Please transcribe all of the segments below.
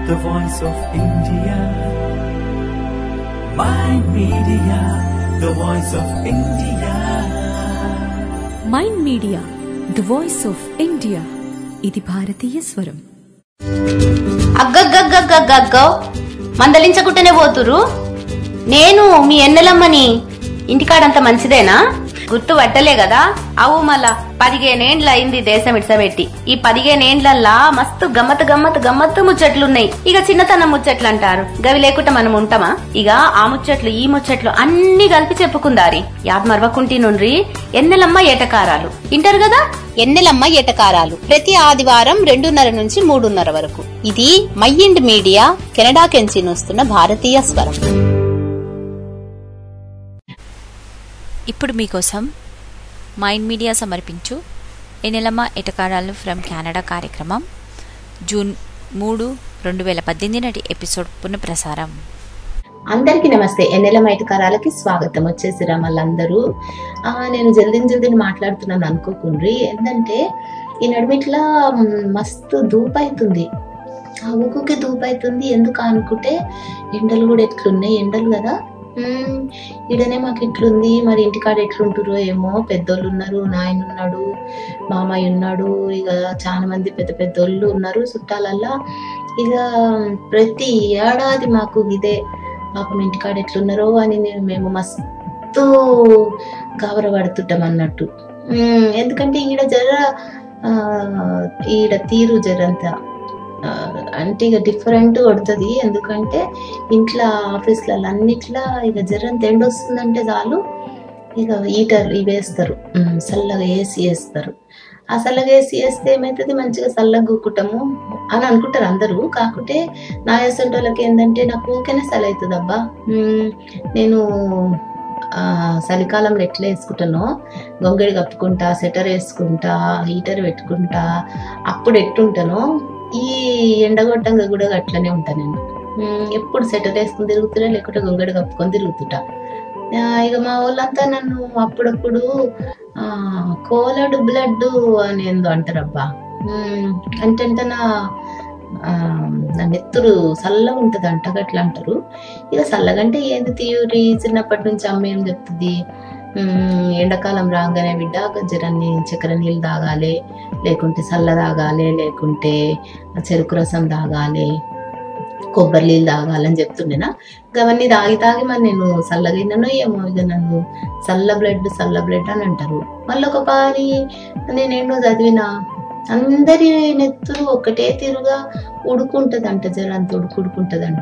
the voice of India. Mind Media, the voice of India. Mind media the voice of India ఇది భారతీయ స్వరం అగ్గగ్గగ్గగ్గగ్గో మందలించకుంటేనే పోతురు నేను మీ ఎన్నెలమ్మని ఇంటికాడంత మంచిదేనా గుర్తు పట్టలే కదా అవు మళ్ళా పదిహేనేండ్ల అయింది దేశం ఇడ్సబెట్టి ఈ పదిహేనేండ్లల్లా మస్తు గమ్మత్ గమ్మత్ గమ్మత్తు ముచ్చట్లున్నాయి ఇక చిన్నతనం ముచ్చట్లు అంటారు గవి లేకుండా మనం ఉంటామా ఇక ఆ ముచ్చట్లు ఈ ముచ్చట్లు అన్ని కలిపి చెప్పుకుందారి యాద్ మరవకుంటి నుండ్రి ఎన్నెలమ్మ ఏటకారాలు ఇంటారు కదా ఎన్నెలమ్మ ఏటకారాలు ప్రతి ఆదివారం రెండున్నర నుంచి మూడున్నర వరకు ఇది మైండ్ మీడియా కెనడా కెంచి వస్తున్న భారతీయ స్వరం ఇప్పుడు మీకోసం మైండ్ మీడియా సమర్పించు ఎనెలమ్మ ఎటకారాలు ఫ్రమ్ కెనడా కార్యక్రమం జూన్ మూడు రెండు వేల పద్దెనిమిది నాటి ఎపిసోడ్ పునఃప్రసారం అందరికీ నమస్తే ఎన్నెల మైటకారాలకి స్వాగతం వచ్చేసిరా మళ్ళందరూ ఆ, నేను జల్దీ జల్దీ మాట్లాడుతున్నాను అనుకోకుండ్రి ఏంటంటే ఈ నడుమిట్లా మ్, మస్తు ధూప్ అవుతుంది ఆ ఊకుకి ధూప్ అవుతుంది ఎందుకు అనుకుంటే ఎండలు కూడా ఎట్లున్నాయి ఎండలు కదా మ్, ఈడనే మాకు ఇట్లుంది మరి ఇంటికాడ ఎట్లుంటారో ఏమో పెద్దోళ్ళు ఉన్నారు నాయన ఉన్నాడు మామయ్య ఉన్నాడు ఇక చాలా మంది పెద్ద పెద్దోళ్ళు ఉన్నారు చుట్టాలల్లా ఇక ప్రతి ఏడాది మాకు ఇదే పాపం ఇంటికాడ ఎట్లున్నారో అని నేను మేము మస్తు గాబరపడుతుంటాం అన్నట్టు ఉమ్, ఎందుకంటే ఈడ జర ఆ, ఈడ తీరు జరంతా ఆ, అంటే ఇక డిఫరెంట్ కొడుతుంది ఎందుకంటే ఇంట్లో ఆఫీస్లలో అన్నిట్లా ఇక జరంత ఎండ వస్తుందంటే చాలు ఇక హీటర్ ఇవి వేస్తారు ఉమ్, చల్లగా ఏసీ వేస్తారు ఆ చల్లగా ఏసీ వేస్తే ఏమవుతుంది మంచిగా చల్లగా కూకుంటాము అని అనుకుంటారు అందరూ కాకుంటే నా వేసంటి వాళ్ళకి ఏంటంటే నాకు ఊరికేనే చలి అవుతుంది అబ్బా ఉమ్, నేను ఆ, చలికాలంలో ఎట్లా వేసుకుంటానో గొంగడి కప్పుకుంటా స్వెటర్ వేసుకుంటా హీటర్ పెట్టుకుంటా అప్పుడు ఎట్టుంటానో ఈ ఎండగొట్టంగా కూడా అట్లనే ఉంటా నేను ఉమ్, ఎప్పుడు స్వెటర్ వేసుకుని తిరుగుతున్నా లేకుంటే గొంగడి కప్పుకొని తిరుగుతుంటా ఆ, ఇక మా వాళ్ళంతా నన్ను అప్పుడప్పుడు ఆ కోలడ్ బ్లడ్ అని ఏందో అంటారబ్బా ఉమ్, అంటే అంటే నా ఆ, నా నెత్తురు చల్లగా ఉంటుంది అంట గట్లా అంటారు ఇక చల్లగంటే ఏంది తీయురి చిన్నప్పటి నుంచి అమ్మ ఏం చెప్తుంది ఉమ్, ఎండాకాలం రాగానే బిడ్డ జరాన్ని చక్కెర నీళ్ళు తాగాలి లేకుంటే చల్ల తాగాలి లేకుంటే చెరుకు రసం తాగాలి కొబ్బరి నీళ్ళు తాగాలని చెప్తుండేనా ఇక అవన్నీ తాగి తాగి మరి నేను చల్లగైనానో ఏమో ఇక నన్ను చల్ల బ్లడ్ చల్ల బ్లడ్ అని అంటారు మళ్ళీ ఒక పారి నేనేంటో చదివినా అందరి నెత్తురు ఒకటే తీరుగా ఉడుకుంటదంట జరంత ఉడుకు ఉడుకుంటదంట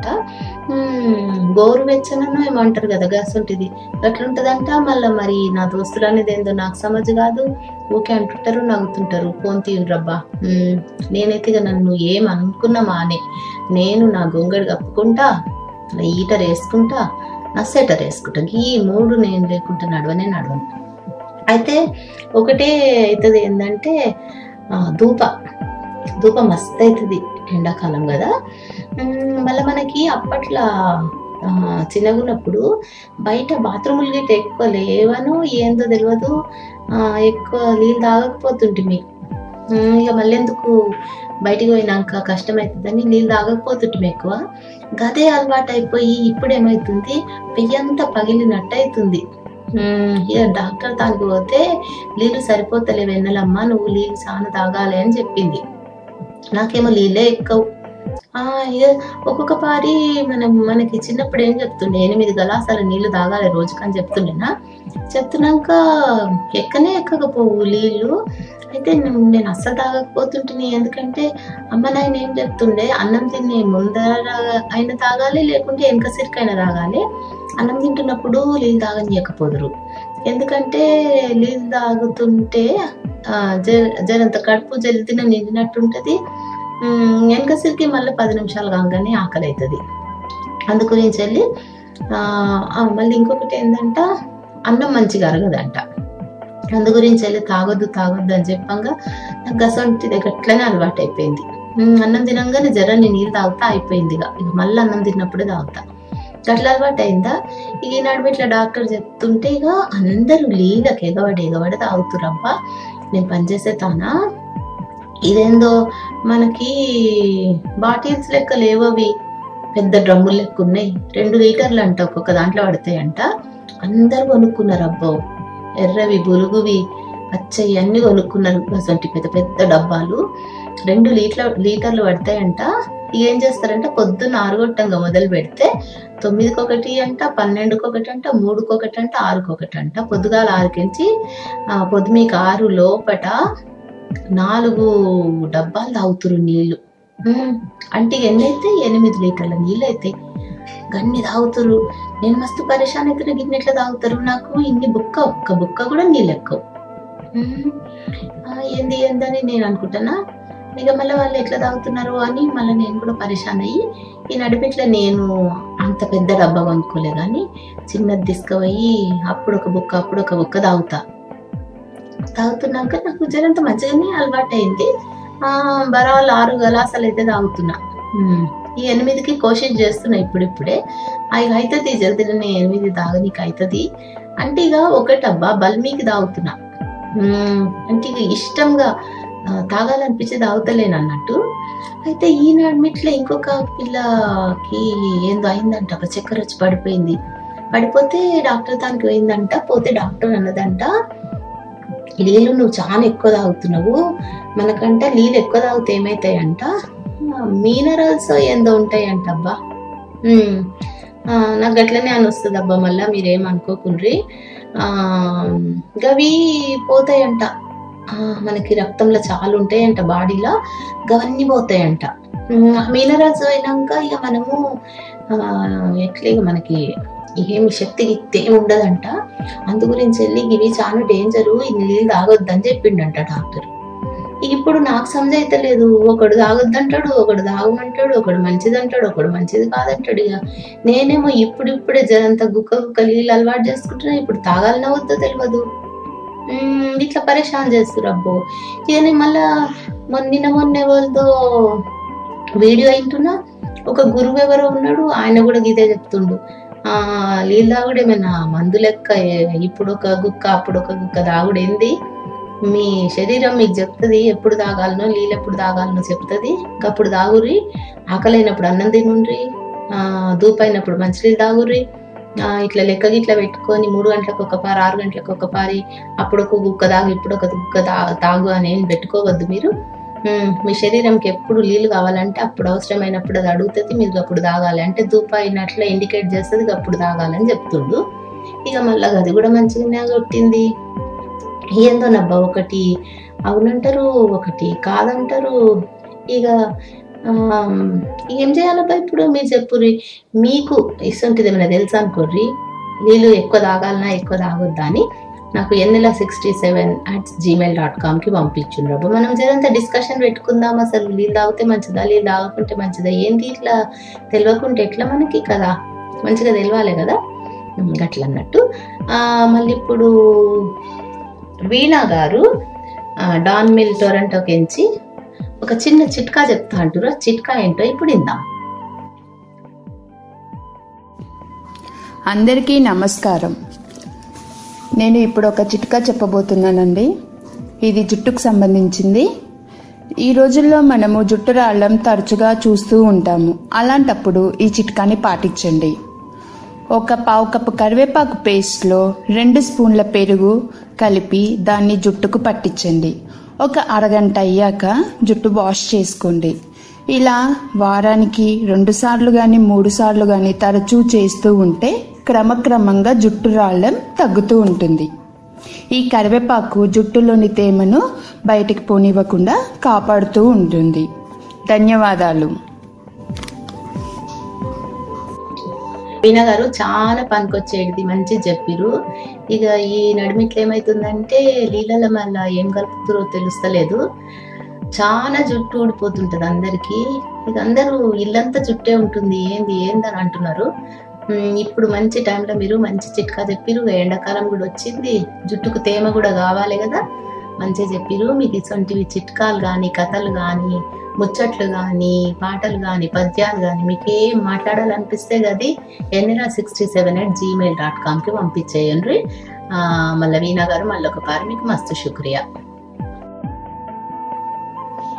ఉమ్, గోరువెచ్చనను ఏమంటారు కదా గ్యాస్ ఉంటుంది అట్లుంటదంట మళ్ళీ మరి నా దోస్తులు అనేది ఏందో నాకు సమజ్ కాదు ఊకే అంటుంటారు నవ్వుతుంటారు ఫోన్ తీయండ్రబ్బా ఉమ్, నేనైతే ఇక నన్ను ఏం అనుకున్నా మానే నేను నా గొంగడి కప్పుకుంటా నా ఈటర్ వేసుకుంటా నా స్వెటర్ వేసుకుంటా ఈ మూడు నేను లేకుంటా నడవనే నడవను అయితే ఒకటే అవుతుంది ఏంటంటే ఆ, ధూప ధూప మస్తు అవుతుంది ఎండాకాలం కదా ఉమ్, మళ్ళీ మనకి అప్పట్లో ఆ, చిన్నగున్నప్పుడు బయట బాత్రూములు గిట్ట ఎక్కువ లేవను ఏందో తెలియదు ఆ, ఎక్కువ నీళ్ళు తాగకపోతుంటిమి ఉమ్, ఇక మళ్ళీ ఎందుకు బయటికి పోయినాక కష్టమవుతుందని నీళ్ళు తాగకపోతుంటిమి ఎక్కువ గదే అలవాటు అయిపోయి ఇప్పుడు ఏమవుతుంది పెయ్యంతా పగిలినట్టు అవుతుంది ఉమ్, ఇక డాక్టర్ తానికి పోతే నీళ్ళు సరిపోతలే వెన్నెలమ్మ నువ్వు నీళ్ళు చాలా తాగాలి అని చెప్పింది నాకేమో నీళ్ళే ఎక్కువ ఆ, ఇక ఒక్కొక్క పారి మనం మనకి చిన్నప్పుడు ఏం చెప్తుండే ఎనిమిది గలాసాల నీళ్లు తాగాలి రోజుకని చెప్తుండేనా చెప్తున్నాక ఎక్కనే ఎక్కకపోవు నీళ్ళు అయితే నేను నేను అస్సలు తాగకపోతుంటిని ఎందుకంటే అమ్మ నాయన ఏం చెప్తుండే అన్నం తిని ముందర అయినా తాగాలి లేకుంటే వెనక సిరికైనా తాగాలి అన్నం తింటున్నప్పుడు నీళ్ళు తాగనియకపోదురు ఎందుకంటే నీళ్ళు తాగుతుంటే ఆ, జర జరంత కడుపు జల్దిన నిండినట్టుంటది ఉమ్, వెనక సిరికి మళ్ళీ పది నిమిషాలు కాగానే ఆకలి అవుతుంది అందు గురించి వెళ్ళి ఆ, ఆ, మళ్ళీ ఇంకొకటి ఏంటంట అన్నం మంచిగా అరగదంట అందు గురించి వెళ్ళి తాగొద్దు తాగొద్దు అని చెప్పంగా నాకు గసంటి గట్లనే అలవాటు అయిపోయింది ఉమ్, అన్నం తినంగానే జర నేను నీళ్ళు తాగుతా అయిపోయింది ఇక ఇక మళ్ళీ అన్నం తిన్నప్పుడే తాగుతా గట్ల అలవాటు అయిందా ఇక ఈనాడు ఇట్లా డాక్టర్ చెప్తుంటే ఇక అందరూ లీలకి ఎగబడి ఎగబడి తాగుతురబ్బా నేను పనిచేసే తానా ఇదేందో మనకి బాటిల్స్ లెక్క లేవవి పెద్ద డ్రమ్ములు లెక్క ఉన్నాయి రెండు లీటర్లు అంట ఒక్కొక్క దాంట్లో పడతాయంట అందరు కొనుక్కున్నారు అబ్బో ఎర్రవి బులుగువి పచ్చవి అన్ని కొనుక్కున్నారు అసలు పెద్ద పెద్ద డబ్బాలు రెండు లీటర్ లీటర్లు పడతాయంట ఇక ఏం చేస్తారంటే పొద్దున్న ఆరుగొట్టంగా మొదలు పెడితే తొమ్మిదికి ఒకటి అంట పన్నెండుకి ఒకటి అంట మూడుకి ఒకటి అంట ఆరుకి ఒకటి అంట పొద్దుగాల ఆరుకించి ఆ, పొద్దు మీకు ఆరు లోపట నాలుగు డబ్బాలు తాగుతురు నీళ్లు ఉమ్, అంటే ఎన్ని అయితే ఎనిమిది లీటర్ల నీళ్ళు అయితే గన్ని తాగుతురు నేను మస్తు పరేషాన్ అయితే గిన్నె ఎట్లా తాగుతారు నాకు ఇన్ని బుక్క ఒక్క బుక్క కూడా నీళ్ళు ఎక్కువ ఉమ్, ఆ, ఏంది ఏందని నేను అనుకుంటానా ఇక మళ్ళీ వాళ్ళు ఎట్లా తాగుతున్నారు అని మళ్ళీ నేను కూడా పరేషాన్ అయ్యి ఈ నడిపిట్ల నేను అంత పెద్ద డబ్బా కొనుక్కోలే కానీ చిన్నది తీసుకుపోయి అప్పుడు ఒక బుక్క అప్పుడు ఒక బుక్క తాగుతా తాగుతున్నాక నాకు జరంత మంచిగానే అలవాటు అయింది ఆ బరాలు ఆరు గలాసాలు అయితే తాగుతున్నా ఉమ్. ఈ ఎనిమిదికి కోషిష్ చేస్తున్నా ఇప్పుడిప్పుడే అవి అవుతుంది జల్దీ నేను ఎనిమిది తాగనీకి అవుతుంది అంటే ఇక ఒకటబ్బా బల్మీకి తాగుతున్నా ఉమ్, అంటే ఇక ఇష్టంగా ఆ, తాగాలనిపించి తాగుతలేను అన్నట్టు అయితే ఈ నడిమిట్లో ఇంకొక పిల్లకి ఏందో అయిందంట ఒక చక్కెర వచ్చి పడిపోయింది పడిపోతే డాక్టర్ దానికి పోయిందంట పోతే డాక్టర్ అన్నదంట నీళ్ళు నువ్వు చాలా ఎక్కువ తాగుతున్నావు మనకంట నీళ్ళు ఎక్కువ తాగితే ఏమవుతాయంట మీనరల్స్ ఏందో ఉంటాయంట అబ్బా ఉమ్. ఆ, నాకు గట్లనే అని వస్తుంది అబ్బా మళ్ళా మీరేం అనుకోకుండ్రి ఆ, గవి పోతాయంట ఆ, మనకి రక్తంలో చాలా ఉంటాయంట బాడీలో గవన్నీ పోతాయంట మీనరల్స్ అయినాక ఇక మనము ఆ, ఎట్లా ఇక మనకి ఏమి శక్తి గిత్తి ఏమి ఉండదంట అందు గురించి వెళ్ళి ఇవి చాలా డేంజరు ఇది నీళ్ళు తాగొద్దని చెప్పిండంట డాక్టర్ ఇప్పుడు నాకు సమజైతలేదు ఒకడు తాగొద్దంటాడు ఒకడు తాగమంటాడు ఒకడు మంచిది అంటాడు ఒకడు మంచిది కాదంటాడు ఇక నేనేమో ఇప్పుడు ఇప్పుడే జరంత గుక్క గుక్క నీళ్ళు అలవాటు చేసుకుంటున్నా ఇప్పుడు తాగాలనో వద్దో తెలియదు ఉమ్, ఇట్లా పరేషాన్ చేస్తారు అబ్బో ఇక నేను మళ్ళా మొన్న నిన్న మొన్న ఎవరితో వీడియో వింటున్నా ఒక గురువు ఎవరో ఉన్నాడు ఆయన కూడా గీతే చెప్తుండు ఆ నీళ్ళు తాగుడు ఏమైనా మందు లెక్క ఏ- ఇప్పుడు ఒక గుక్క అప్పుడు ఒక గుక్క తాగుడు ఏంది మీ శరీరం మీకు చెప్తుంది ఎప్పుడు తాగాలనో నీళ్ళు ఎప్పుడు తాగాలనో చెప్తుంది అప్పుడు తాగుర్రి ఆకలైనప్పుడు అన్నం తినుండ్రి ఆ దూపైనప్పుడు మంచినీళ్ళు తాగుర్రి ఆ, ఇట్లా లెక్క గిట్ల పెట్టుకొని మూడు గంటలకు ఒక పారి ఆరు గంటలకు ఒక పారి అప్పుడు ఒక గుక్క తాగు ఇప్పుడు ఒక గుక్క తా- తాగు అని ఏం పెట్టుకోవద్దు మీరు ఉమ్, మీ శరీరంకి ఎప్పుడు నీళ్ళు కావాలంటే అప్పుడు అవసరమైనప్పుడు అది అడుగుతుంది మీరు అప్పుడు తాగాలి అంటే ధూప అయినట్లు ఇండికేట్ చేస్తుంది అప్పుడు తాగాలని చెప్తుండు ఇక మళ్ళీ అది కూడా మంచిగానే కొట్టింది ఏందోనబ్బా ఒకటి అవునంటారు ఒకటి కాదంటారు ఇక ఆమ్, ఏం చేయాలబ్బా ఇప్పుడు మీరు చెప్పుర్రి మీకు ఇసొంటిది ఏమైనా తెలుసా అనుకోర్రి నీళ్ళు ఎక్కువ తాగాలనా ఎక్కువ తాగొద్దా అని నాకు Ennela sixty seven at Gmail dot కామ్కి పంపించుండ్రు అబ్బా మనం జరంత డిస్కషన్ పెట్టుకుందాం అసలు నీళ్ళు తాగితే మంచిదా నీళ్ళు తాగకుంటే మంచిదా ఏంటి ఇట్లా తెలియకుంటే ఎట్లా మనకి కదా మంచిగా తెలియాలి కదా ఉమ్, గట్ల అన్నట్టు ఆ, మళ్ళీ ఇప్పుడు వీణా గారు ఆ, డాన్ మిల్ టొరంటోకి ఎంచి ఒక చిన్న చిట్కా చెప్తా అంటారు ఆ చిట్కా ఏంటో ఇప్పుడు ఇందాం అందరికీ నమస్కారం నేను ఇప్పుడు ఒక చిట్కా చెప్పబోతున్నానండి ఇది జుట్టుకు సంబంధించింది ఈ రోజుల్లో మనము జుట్టు రావడం తరచుగా చూస్తూ ఉంటాము అలాంటప్పుడు ఈ చిట్కాని పాటించండి ఒక పావు కప్పు కరివేపాకు పేస్ట్లో రెండు స్పూన్ల పెరుగు కలిపి దాన్ని జుట్టుకు పట్టించండి ఒక అరగంట అయ్యాక జుట్టు వాష్ చేసుకోండి ఇలా వారానికి రెండు సార్లు కానీ మూడు సార్లు కానీ తరచూ చేస్తూ ఉంటే క్రమక్రమంగా జుట్టు రావడం తగ్గుతూ ఉంటుంది ఈ కరివేపాకు జుట్టులోని తేమను బయటికి పోనివ్వకుండా కాపాడుతూ ఉంటుంది ధన్యవాదాలు వీణ గారు చాలా పనికొచ్చేది మంచి చెప్పిరు ఇక ఈ నడిమిట్లు ఏమైతుందంటే నీళ్ళలో మళ్ళా ఏం కలుపుతారో తెలుస్తలేదు చాలా జుట్టు ఊడిపోతుంటది అందరికి ఇక అందరూ ఇల్లంతా జుట్టే ఉంటుంది ఏంది ఏందని అంటున్నారు ఉమ్, ఇప్పుడు మంచి టైంలో మీరు మంచి చిట్కా చెప్పిరు ఇక ఎండాకాలం కూడా వచ్చింది జుట్టుకు తేమ కూడా కావాలి కదా మంచిగా చెప్పిరు మీకు ఇటువంటివి చిట్కాలు కానీ కథలు కానీ ముచ్చట్లు కానీ పాటలు కానీ పద్యాలు కానీ మీకు ఏం మాట్లాడాలనిపిస్తే గది Ennela sixty seven at Gmail dot కామ్కి పంపించేయండి మళ్ళీ వీణా గారు మళ్ళీ ఒక పారి మీకు మస్తు శుక్రియా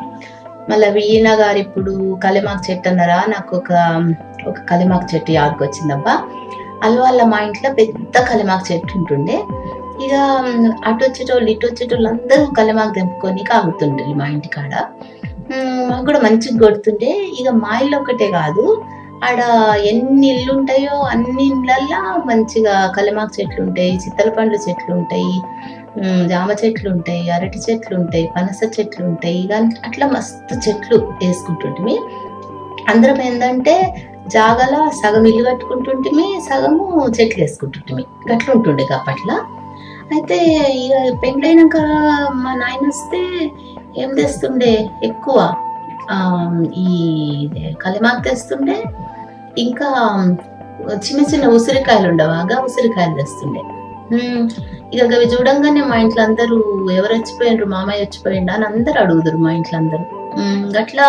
మళ్ళీ వీణ గారు ఇప్పుడు కలిమాకు చెట్టు అన్నారా నాకు ఒక ఒక కలిమాకు చెట్టు యాదకొచ్చిందబ్బా అల్వాళ్ళ మా ఇంట్లో పెద్ద కలిమాకు చెట్టు ఉంటుండే ఇక అటు వచ్చేటోళ్ళు ఇటు వచ్చేటోళ్ళు అందరూ కలిమాకు తెంపుకొని కాగుతుండ్రు మా ఇంటి కాడ ఉమ్, మాకు కూడా మంచిగా కొడుతుండే ఇక మా ఇల్లు ఒకటే కాదు ఆడ ఎన్ని ఇల్లు ఉంటాయో అన్ని ఇళ్ళల్లో మంచిగా కలిమాకు చెట్లు ఉంటాయి చిత్తల పండ్ల చెట్లు ఉంటాయి ఉమ్, జామ చెట్లు ఉంటాయి అరటి చెట్లు ఉంటాయి పనస చెట్లు ఉంటాయి ఇక అట్లా మస్తు చెట్లు వేసుకుంటుంటిమి అందరం ఏంటంటే జాగల సగం ఇల్లు కట్టుకుంటుంటిమి సగము చెట్లు వేసుకుంటుంటిమి గట్ల ఉంటుండే అప్పట్లో అయితే ఇక పెళ్ళైనాక మా నాయన వస్తే ఏం తెస్తుండే ఎక్కువ ఆ, ఈ కలిమాకు తెస్తుండే ఇంకా చిన్న చిన్న ఉసిరికాయలు ఉండవాగా ఉసిరికాయలు తెస్తుండే ఉమ్, ఇక అవి చూడంగానే మా ఇంట్లో అందరూ ఎవరు వచ్చిపోయిండ్రు మామయ్య వచ్చిపోయిండు అని అందరు అడుగుదురు మా ఇంట్లో అందరూ ఉమ్, గట్లా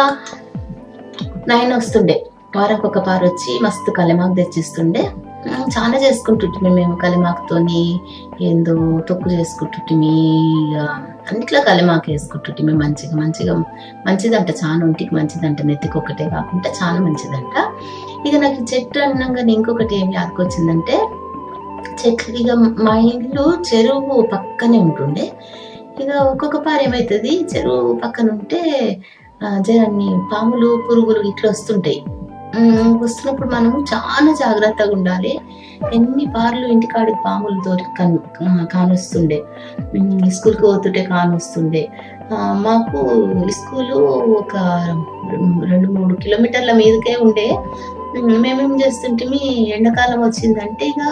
నాయన వస్తుండే వారానికి ఒక పారు వచ్చి మస్తు కలిమాకు తెచ్చిస్తుండే ఉమ్, చాలా చేసుకుంటుంటిమి మేము కలిమాకుతోని ఏందో తొక్కు చేసుకుంటుంటిమి ఇక అన్నిట్లో కలిమాకు వేసుకుంటుంటిమి మంచిగా మంచిగా మంచిదంట చాలా ఒంటికి మంచిదంట నెత్తికి ఒకటే కాకుండా చాలా మంచిదంట ఇక నాకు ఈ చెట్టు అన్నాగానే ఇంకొకటి ఏం యాదకొచ్చిందంటే చెట్లు ఇక మా ఇల్లు చెరువు పక్కనే ఉంటుండే ఇక ఒక్కొక్క పారు ఏమవుతుంది చెరువు పక్కన ఉంటే ఆ, జరన్ని పాములు పురుగులు ఇట్లా వస్తుంటాయి ఉమ్, వస్తున్నప్పుడు మనము చాలా జాగ్రత్తగా ఉండాలి ఎన్ని పార్లు ఇంటికాడికి పాములు దొరికి కన్- ఆ, కానొస్తుండే ఉమ్, స్కూల్కి పోతుంటే కానొస్తుండే ఆ, మాకు స్కూలు ఒక రెండు మూడు కిలోమీటర్ల మీదకే ఉండే ఉమ్, మేమేం చేస్తుంటే ఎండాకాలం వచ్చిందంటే ఇక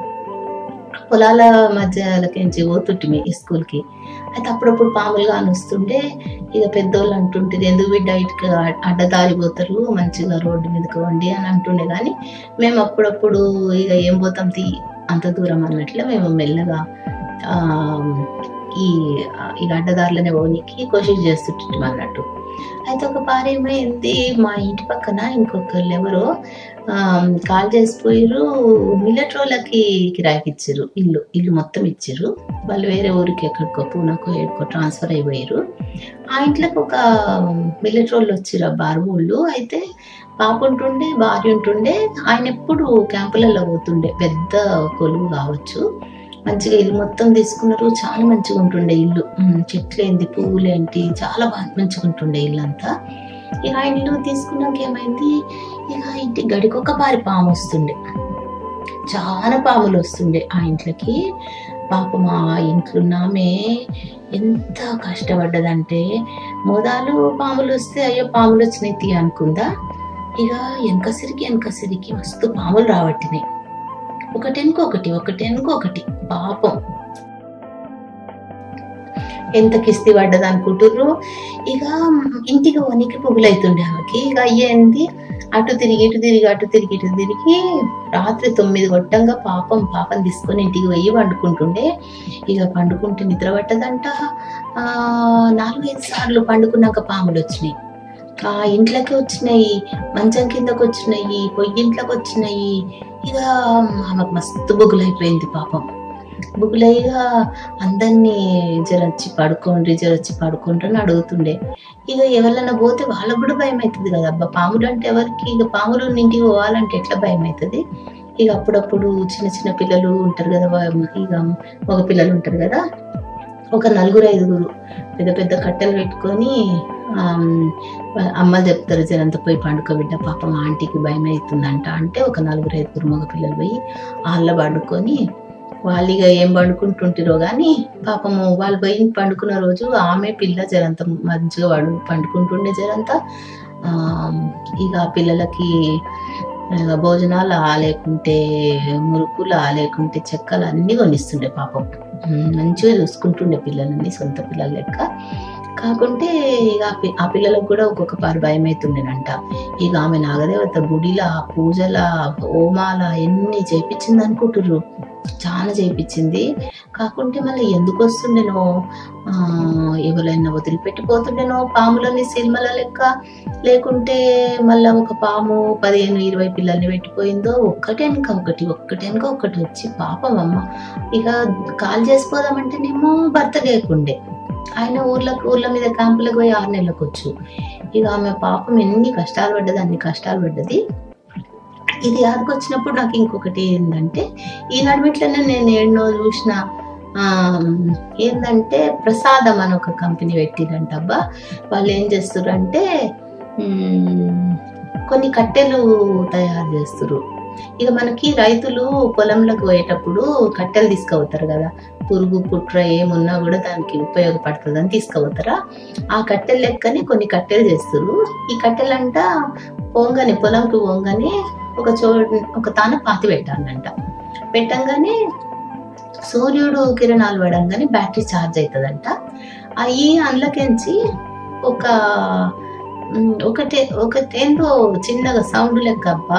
పొలాల మధ్యలకించి పోతుంటిమి ఈ స్కూల్కి అయితే అప్పుడప్పుడు పాములు కాని వస్తుండే ఇక పెద్దోళ్ళు అంటుంటుంది ఎందుకు బిడ్డ ఇటుక అడ్డదారి పోతారు మంచిగా రోడ్డు మీదకి వండి అని అంటుండే కానీ మేము అప్పుడప్పుడు ఇక ఏం పోతాం తీ అంత దూరం అన్నట్లు మేము మెల్లగా ఆ, ఈ ఈ అడ్డదారులనే పోనీకి కోషిష్ చేస్తుంటాం అన్నట్టు అయితే ఒక పారి ఏమైంది మా ఇంటి పక్కన ఇంకొకళ్ళు ఎవరో ఆ, కాల్ చేసిపోయారు మిల్లెట్ రోళ్ళకి కిరాయికి ఇచ్చారు ఇల్లు ఇల్లు మొత్తం ఇచ్చారు వాళ్ళు వేరే ఊరికి ఎక్కడికో పూనాకో ఎక్కడికో ట్రాన్స్ఫర్ అయిపోయారు ఆ ఇంట్లోకి ఒక మిల్లెట్ రోళ్ళు వచ్చారు ఆ బారువుళ్ళు అయితే పాప ఉంటుండే భార్య ఉంటుండే ఆయన ఎప్పుడు క్యాంపులలో పోతుండే పెద్ద కొలువు కావచ్చు మంచిగా ఇల్లు మొత్తం తీసుకున్నారు చాలా మంచిగా ఉంటుండే ఇల్లు ఉమ్, చెట్లేంటి పువ్వులేంటి చాలా బాగా మంచిగా ఉంటుండే ఇల్లు అంతా ఇక ఆ ఇల్లు తీసుకున్నాక ఏమైంది ఇక ఇంటి గడికొక పారి పాము వస్తుండే చాలా పాములు వస్తుండే ఆ ఇంట్లోకి పాపం ఆ ఇంట్లో ఉన్నామే ఎంత కష్టపడ్డదంటే మోదాలు పాములు వస్తే అయ్యో పాములు వచ్చినాయి తీ అనుకుందా ఇక వెనకసిరికి వెనకసిరికి మస్తు పాములు రాబట్టినాయి ఒకటి వెనుకొకటి ఒకటి వెనుకొకటి పాపం ఎంత కిస్తి పడ్డది అనుకుంటుర్రు ఇక ఇంటికి వనికి పువ్వులైతుండే ఆమెకి ఇక అయ్యేంది అటు తిరిగి ఇటు తిరిగి అటు తిరిగి ఇటు తిరిగి రాత్రి తొమ్మిది కొట్టంగా పాపం పాపం తీసుకొని ఇంటికి పోయి పండుకుంటుండే ఇక పండుకుంటే నిద్ర పట్టదంట ఆ నాలుగైదు సార్లు పండుకున్నాక పాములు వచ్చినాయి ఆ ఇంట్లోకి వచ్చినాయి మంచం కిందకు వచ్చినాయి పొయ్యి ఇంట్లోకి వచ్చినాయి ఇక ఆమెకు మస్తు బుగులైపోయింది పాపం బుగులయ్యగా అందరినీ జరొచ్చి పడుకోండి జరొచ్చి పడుకోండి అని అడుగుతుండే ఇక ఎవరైనా పోతే వాళ్ళకు కూడా భయం అవుతుంది కదా అబ్బా పాములు అంటే ఎవరికి ఇక పాములు ఉన్న ఇంటికి పోవాలంటే ఎట్లా భయం అవుతుంది ఇక అప్పుడప్పుడు చిన్న చిన్న పిల్లలు ఉంటారు కదా వా- ఇక మగ పిల్లలు ఉంటారు కదా ఒక నలుగురు ఐదుగురు పెద్ద పెద్ద కట్టెలు పెట్టుకొని ఆమ్, వాళ్ళ అమ్మలు చెప్తారు జనంత పోయి పండుకోబిడ్డ పాపం ఆంటీకి భయం అవుతుందంట అంటే ఒక నలుగురు ఐదుగురు మగ పిల్లలు పోయి వాళ్ళ పండుకొని వాళ్ళు ఇక ఏం పండుకుంటుంటారో కానీ పాపము వాళ్ళు పోయి పండుకున్న రోజు ఆమె పిల్ల జరంత మంచిగా వాడు పండుకుంటుండే జరంతా ఆ, ఇక ఆ పిల్లలకి ఆ, భోజనాలు ఆ లేకుంటే మురుకులు ఆ లేకుంటే చెక్కలు అన్నీ కొనిస్తుండే పాపం ఉమ్, మంచిగా చూసుకుంటుండే పిల్లలని సొంత పిల్లల లెక్క కాకుంటే ఇక ఆ పి- ఆ పిల్లలకు కూడా ఒక్కొక్క పారు భయం అవుతుండేనంట ఇక ఆమె నాగదేవత గుడిల పూజల హోమాల ఎన్ని చేపించింది అనుకుంటుర్రు చాలా చేయించింది కాకుంటే మళ్ళీ ఎందుకు వస్తుండేనో ఆ, ఎవరైనా వదిలిపెట్టిపోతుండేనో పాములని సినిమాల లెక్క లేకుంటే మళ్ళా ఒక పాము పదిహేను ఇరవై పిల్లల్ని పెట్టిపోయిందో ఒక్కటెనక ఒకటి ఒక్కటెనక ఒకటి వచ్చి పాపం అమ్మ ఇక కాల్ చేసిపోదామంటేనేమో భర్త లేకుండే ఆయన ఊర్లకు ఊర్ల మీద క్యాంపులకు పోయి ఆరు నెలలకు వచ్చు ఇక ఆమె పాపం ఎన్ని కష్టాలు పడ్డది అన్ని కష్టాలు పడ్డది ఇది యాదకొచ్చినప్పుడు నాకు ఇంకొకటి ఏంటంటే ఈ నడిమిట్లోనే నేను ఎన్నో చూసిన ఆ, ఏంటంటే ప్రసాదం అని ఒక కంపెనీ పెట్టిరంట అబ్బా వాళ్ళు ఏం చేస్తారంటే మ్, కొన్ని కట్టెలు తయారు చేస్తారు ఇక మనకి రైతులు పొలంలోకి పోయేటప్పుడు కట్టెలు తీసుకుపోతారు కదా పురుగు పుట్ర ఏమున్నా కూడా దానికి ఉపయోగపడుతుంది అని తీసుకుపోతారా ఆ కట్టెల లెక్కని కొన్ని కట్టెలు చేస్తారు ఈ కట్టెలంట పోంగని పొలంకి పోంగని ఒక చో ఒక తాన పాతి పెట్టాలంట పెట్టంగానే సూర్యుడు కిరణాలు పడంగానే బ్యాటరీ ఛార్జ్ అవుతుందంట అవి అందులోకించి ఒక ఉమ్, ఒకటే ఒకటేందో చిన్నగా సౌండ్ లెక్క అబ్బా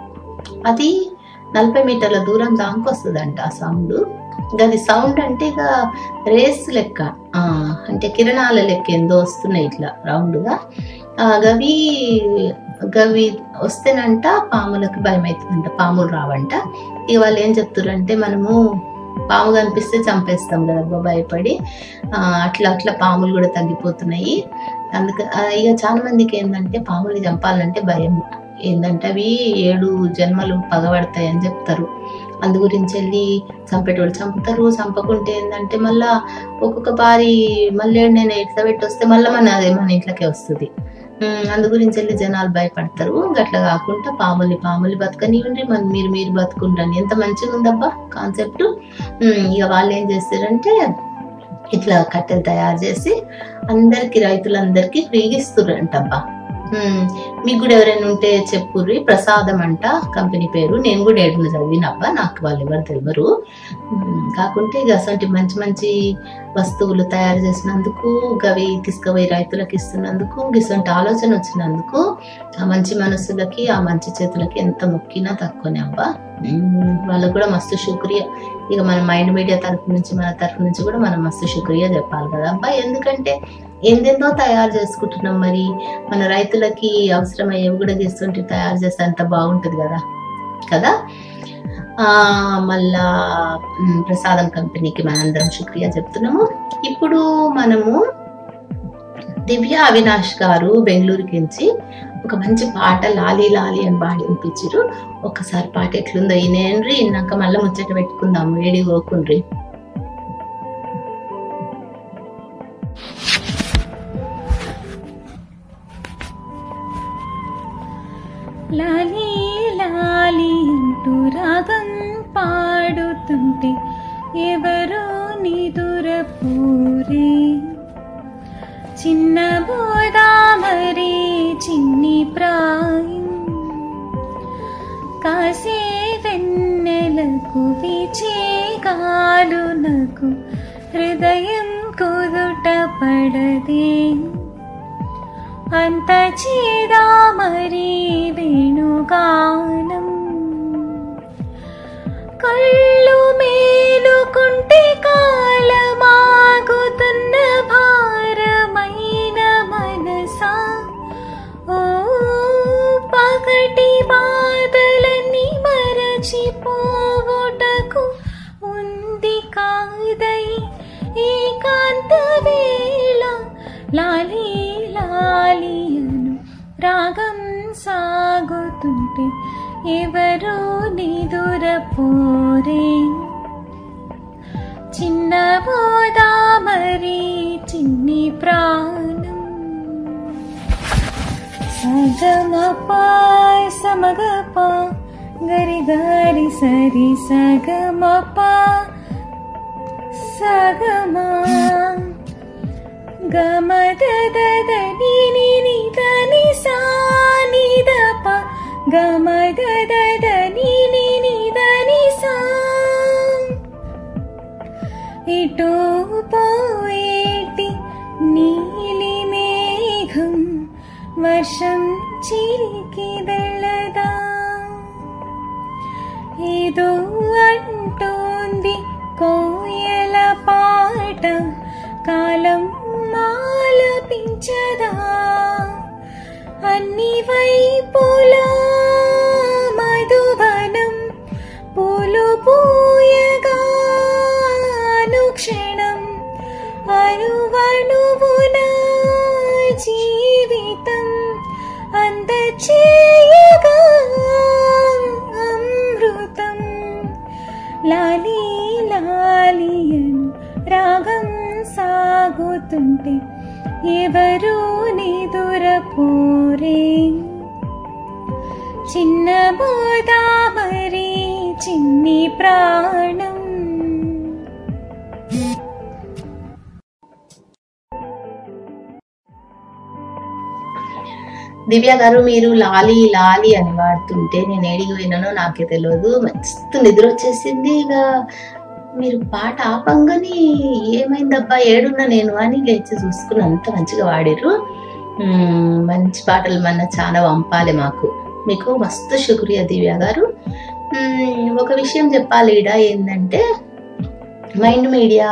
అది నలభై మీటర్ల దూరం దానికి వస్తుందంట ఆ సౌండ్ అది సౌండ్ అంటే ఇక రేస్ లెక్క ఆ, అంటే కిరణాల లెక్క ఏందో వస్తున్నాయి ఇట్లా రౌండ్గా ఆ, గవి గవి వస్తేనంట పాములకు భయం అవుతుందంట పాములు రావంట ఇక వాళ్ళు ఏం చెప్తారంటే మనము పాము కనిపిస్తే చంపేస్తాం కదా అబ్బా భయపడి ఆ, అట్లా అట్లా పాములు కూడా తగ్గిపోతున్నాయి అందుకే ఆ, ఇక చాలా మందికి ఏంటంటే పాములు చంపాలంటే భయం ఏంటంటే అవి ఏడు జన్మలు పగబడతాయి అని చెప్తారు అందు గురించి వెళ్ళి చంపేటోళ్ళు చంపుతారు చంపకుంటే ఏంటంటే మళ్ళా ఒక్కొక్క పారి మళ్ళీ నేను ఎట్లా పెట్టి వస్తే మళ్ళీ మన అదే మన ఇంట్లోకే వస్తుంది ఉమ్, అందు గురించి వెళ్ళి జనాలు భయపడతారు గట్లా కాకుండా పాములు పాములు బతకనివ్వండి మన మీరు మీరు బతుకుంటాను ఎంత మంచిగా ఉందబ్బా కాన్సెప్ట్ ఇక వాళ్ళు ఏం చేస్తారంటే ఇట్లా కట్టెలు తయారు చేసి అందరికి రైతులందరికీ ఫ్రీగా ఇస్తుర్రంట అబ్బా ఉమ్, మీకు కూడా ఎవరైనా ఉంటే చెప్పుర్రి ప్రసాదం అంట కంపెనీ పేరు నేను కూడా ఏడున చదివినబ్బా నాకు వాళ్ళు ఎవరు తెలియరు ఉమ్, కాకుంటే ఇక అసలు మంచి మంచి వస్తువులు తయారు చేసినందుకు గవి తీసుకుపోయి రైతులకు ఇస్తున్నందుకు ఇటువంటి ఆలోచన వచ్చినందుకు ఆ మంచి మనసులకి ఆ మంచి చేతులకి ఎంత మొక్కినా తక్కువనే అబ్బా ఉమ్, వాళ్ళకు కూడా మస్తు శుక్రియ ఇక మన మైండ్ మీడియా తరఫు నుంచి మన తరఫు నుంచి కూడా మనం మస్తు శుక్రియ చెప్పాలి కదా అబ్బా ఎందుకంటే ఎందెందో తయారు చేసుకుంటున్నాం మరి మన రైతులకి అవసరమయ్యేవి కూడా చేస్తుంటే తయారు చేస్తే అంత బాగుంటుంది కదా కదా ఆ మళ్ళా మ్, ప్రసాదం కంపెనీకి మనందరం శుక్రియా చెప్తున్నాము ఇప్పుడు మనము దివ్య అవినాష్ గారు బెంగళూరుకి నుంచి ఒక మంచి పాట లాలి లాలి అని పాడి వినిపించారు ఒకసారి పాట ఎట్లుందో ఈయనేండ్రి ఇన్నాక మళ్ళీ ముచ్చట పెట్టుకుందాము వేడి పోకుండ్రి లాలి లాలి అంటూ రాగం పాడుతుంటే ఎవరో నిదురపోరే చిన్న బోదామరి చిన్ని ప్రాయం కాసే వెన్నెలకు వీచే గాలునకు హృదయం కుదుట పడదే అంత చేదామరి వేణుగానం కళ్ళు మేలుకుంటే కాలమాగుతున్న భారమైన మనసా ఓ పగటి బాధలని మరచిపోవుటకు ఉంది కాదై ఏకాంత వేళ లాలి లాలి అను రాగం సాగుతుంటే ఎవరో నిదురపోరే చిన్న బోదామరి చిన్ని ప్రాణం సగమప సమగప గరి గరి సరి సగమప సగమా గమద దద ని ని ని ద ని సా ని ద ప గమద దద ని ని ని ద ని సా ఇటు పోయేటి నీలి మేఘం వర్షం చిరికి వెళ్ళదా ఏదో అంటోంది కోయల పాట కాలం మాలపించదా అన్ని వైపులా మధువనం పూలు పూయగా అనుక్షణం అణువణువున జీవితం ఎవరూ నిదురపోరే చిన్న గోదావరి చిన్ని ప్రాణం దివ్య గారు మీరు లాలి లాలి అని వాడుతుంటే నేను ఏడికి పోయినానో నాకే తెలియదు మస్తు నిద్ర వచ్చేసింది ఇక మీరు పాట ఆపంగాని ఏమైందబ్బా ఏడున్నా నేను అని లేచి చూసుకుని అంత మంచిగా వాడిరు మ్మ్, మంచి పాటలు మన చాలా పంపాలి మాకు మీకు మస్తు శుక్రియా దివ్య గారు మ్మ్, ఒక విషయం చెప్పాలి ఈడ ఏంటంటే మైండ్ మీడియా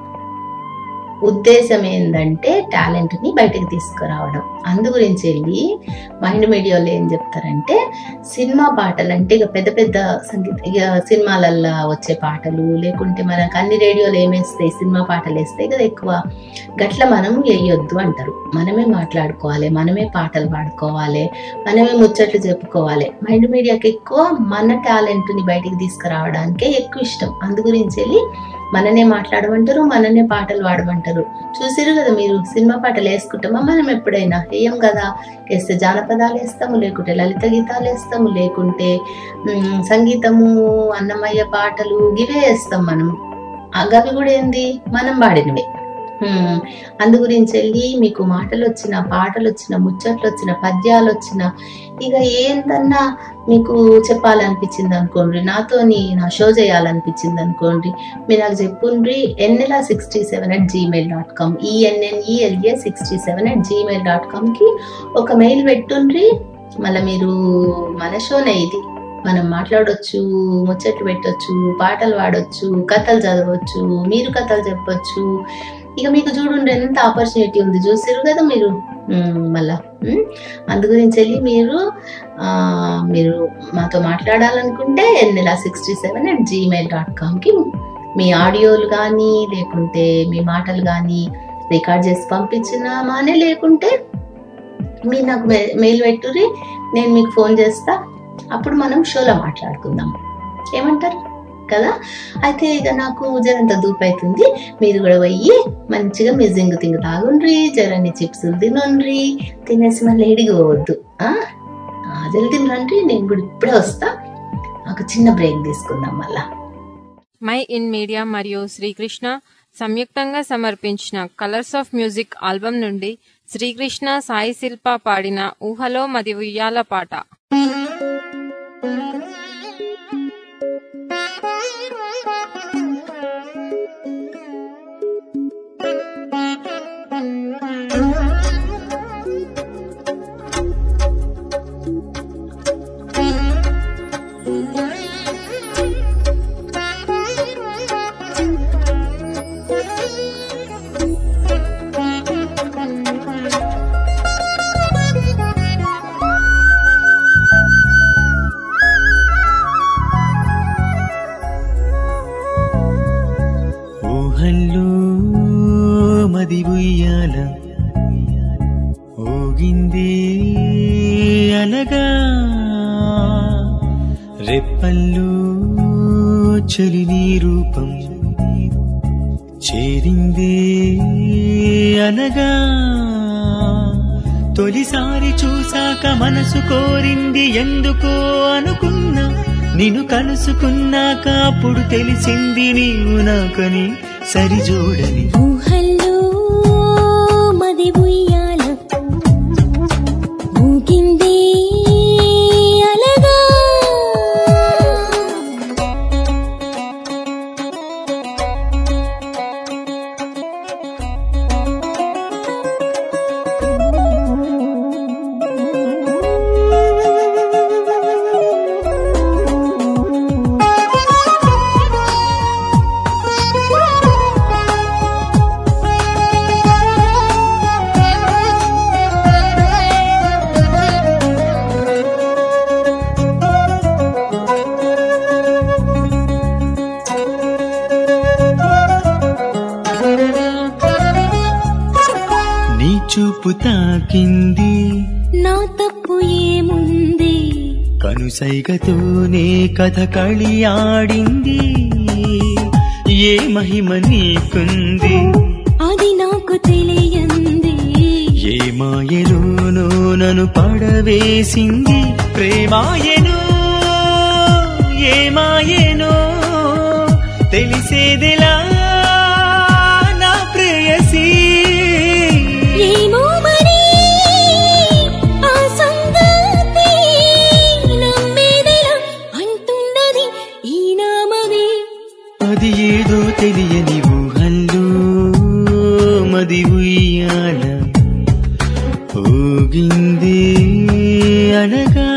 ఉద్దేశం ఏంటంటే టాలెంట్ ని బయటకు తీసుకురావడం అందు గురించి వెళ్ళి మైండ్ మీడియాలో ఏం చెప్తారంటే సినిమా పాటలు అంటే ఇక పెద్ద పెద్ద సంగీత ఇక సినిమాలల్లో వచ్చే పాటలు లేకుంటే మనకు అన్ని రేడియోలు ఏమేస్తాయి సినిమా పాటలు వేస్తాయి కదా ఎక్కువ గట్ల మనం వేయొద్దు అంటారు మనమే మాట్లాడుకోవాలి మనమే పాటలు పాడుకోవాలి మనమే ముచ్చట్లు చెప్పుకోవాలి మైండ్ మీడియాకి ఎక్కువ మన టాలెంట్ ని బయటికి తీసుకురావడానికే ఎక్కువ ఇష్టం అందు గురించి వెళ్ళి మననే మాట్లాడమంటారు మననే పాటలు పాడమంటారు చూసిరు కదా మీరు సినిమా పాటలు వేసుకుంటామా మనం ఎప్పుడైనా వేయం కదా వేస్తే జానపదాలు వేస్తాము లేకుంటే లలిత గీతాలు వేస్తాము లేకుంటే మ్, సంగీతము అన్నమయ్య పాటలు ఇవే వేస్తాం మనం ఆ గవి కూడా ఏంది మనం పాడినవే మ్, అందు గురించి వెళ్ళి మీకు మాటలు వచ్చిన పాటలు వచ్చిన ముచ్చట్లు వచ్చిన పద్యాలు వచ్చిన ఇక ఏందన్నా మీకు చెప్పాలనిపించింది అనుకోండి నాతోని నా షో చేయాలనిపించింది అనుకోండి మీరు నాకు చెప్పుండ్రి Ennela sixty seven at Gmail dot com E N N E L A sixty seven at Gmail dot కామ్కి ఒక మెయిల్ పెట్టుండ్రి మళ్ళీ మీరు మన షోనే ఇది మనం మాట్లాడొచ్చు ముచ్చట్లు పెట్టొచ్చు పాటలు పాడొచ్చు కథలు చదవచ్చు మీరు కథలు చెప్పొచ్చు ఇక మీకు చూడండి ఎంత ఆపర్చునిటీ ఉంది చూసారు కదా మీరు ఉమ్, మళ్ళా ఉమ్, అందు గురించి వెళ్ళి మీరు ఆ, మీరు మాతో మాట్లాడాలనుకుంటే Ennela sixty seven at Gmail dot కామ్కి మీ ఆడియోలు కానీ లేకుంటే మీ మాటలు కానీ రికార్డ్ చేసి పంపించినా మానే లేకుంటే మీరు నాకు మె- మెయిల్ పెట్టుర్రి నేను మీకు ఫోన్ చేస్తా అప్పుడు మనం షోలో మాట్లాడుకుందాం ఏమంటారు కదా అయితే ఇక నాకు జరంత దూపు అవుతుంది మీరు కూడా పోయి మంచిగా మీ జింగు తింగు తాగుండ్రి జరని చిప్స్ తినుండ్రి తినేసి మళ్ళీ ఏడికి పోవద్దు ఆ? ఆ, జల్ది తినండి నేను కూడా ఇప్పుడే వస్తా ఒక చిన్న బ్రేక్ తీసుకుందాం మళ్ళా మై ఇన్ మీడియా మరియు శ్రీకృష్ణ సంయుక్తంగా సమర్పించిన కలర్స్ ఆఫ్ మ్యూజిక్ ఆల్బమ్ నుండి శ్రీకృష్ణ సాయి శిల్ప పాడిన ఊహలో మది ఉయ్యాల పాట ఊహల్లో మది ఉయ్యాల ఊగిందే అనగా రెప్పల్లో చలి నీ రూపం చేరిందే అనగా తొలిసారి చూశాక మనసు కోరింది ఎందుకో అనుకున్నా నిన్ను కలుసుకున్నాక అప్పుడు తెలిసింది నీవు నాకని సరిజోడని ఊహల్లో మది ఉయ్యాల ఊగిందే అలగా నీ చూపు తాకింది నా తప్పు ఏముంది కనుసైగతోనే కథ కళి ఆడింది ఏ మహిమ నీకుంది అది నాకు తెలియంది ఏమాయను నన్ను పడవేసింది ప్రేమాయను ఏమాయను తెలిసేదిలా నా ప్రేయసీ ఏమో మరి ఆ సంగతి నమ్మేదెలా అంటున్నది ఈ నామమే అది ఏదో తెలియని ఊహల్లో మది ఉయ్యాల ఊగింది అనగా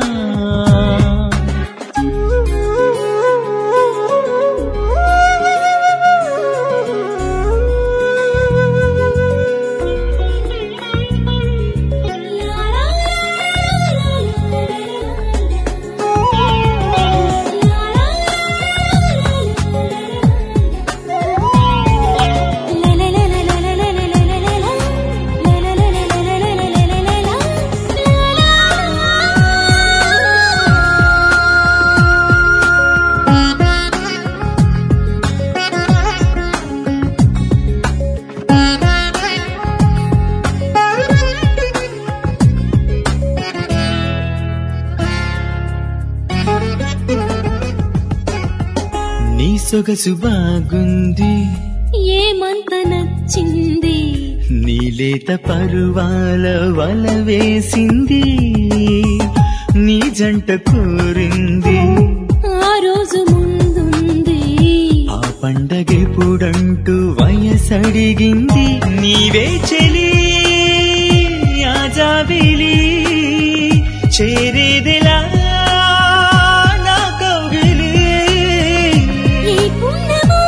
నీ సొగసు బాగుంది ఏమంత నచ్చింది నీలేత పరువాల వల వేసింది నీ జంట కోరింది ఆ రోజు ముందుంది ఆ పండగెప్పుడంటూ వయసడిగింది నీవే చెలి ఆ జాబిలి చేరేదిలా నా కౌగిలి ఈ పుణ్యమో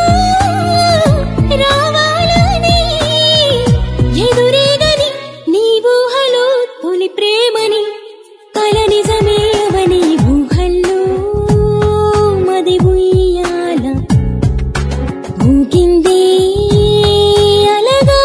రావాలని ఎదురేగని నీ ఊహలో తొలి ప్రేమని కల నిజమే అవని ఊహల్లో మది ఉయ్యాల ఊగింది అలగా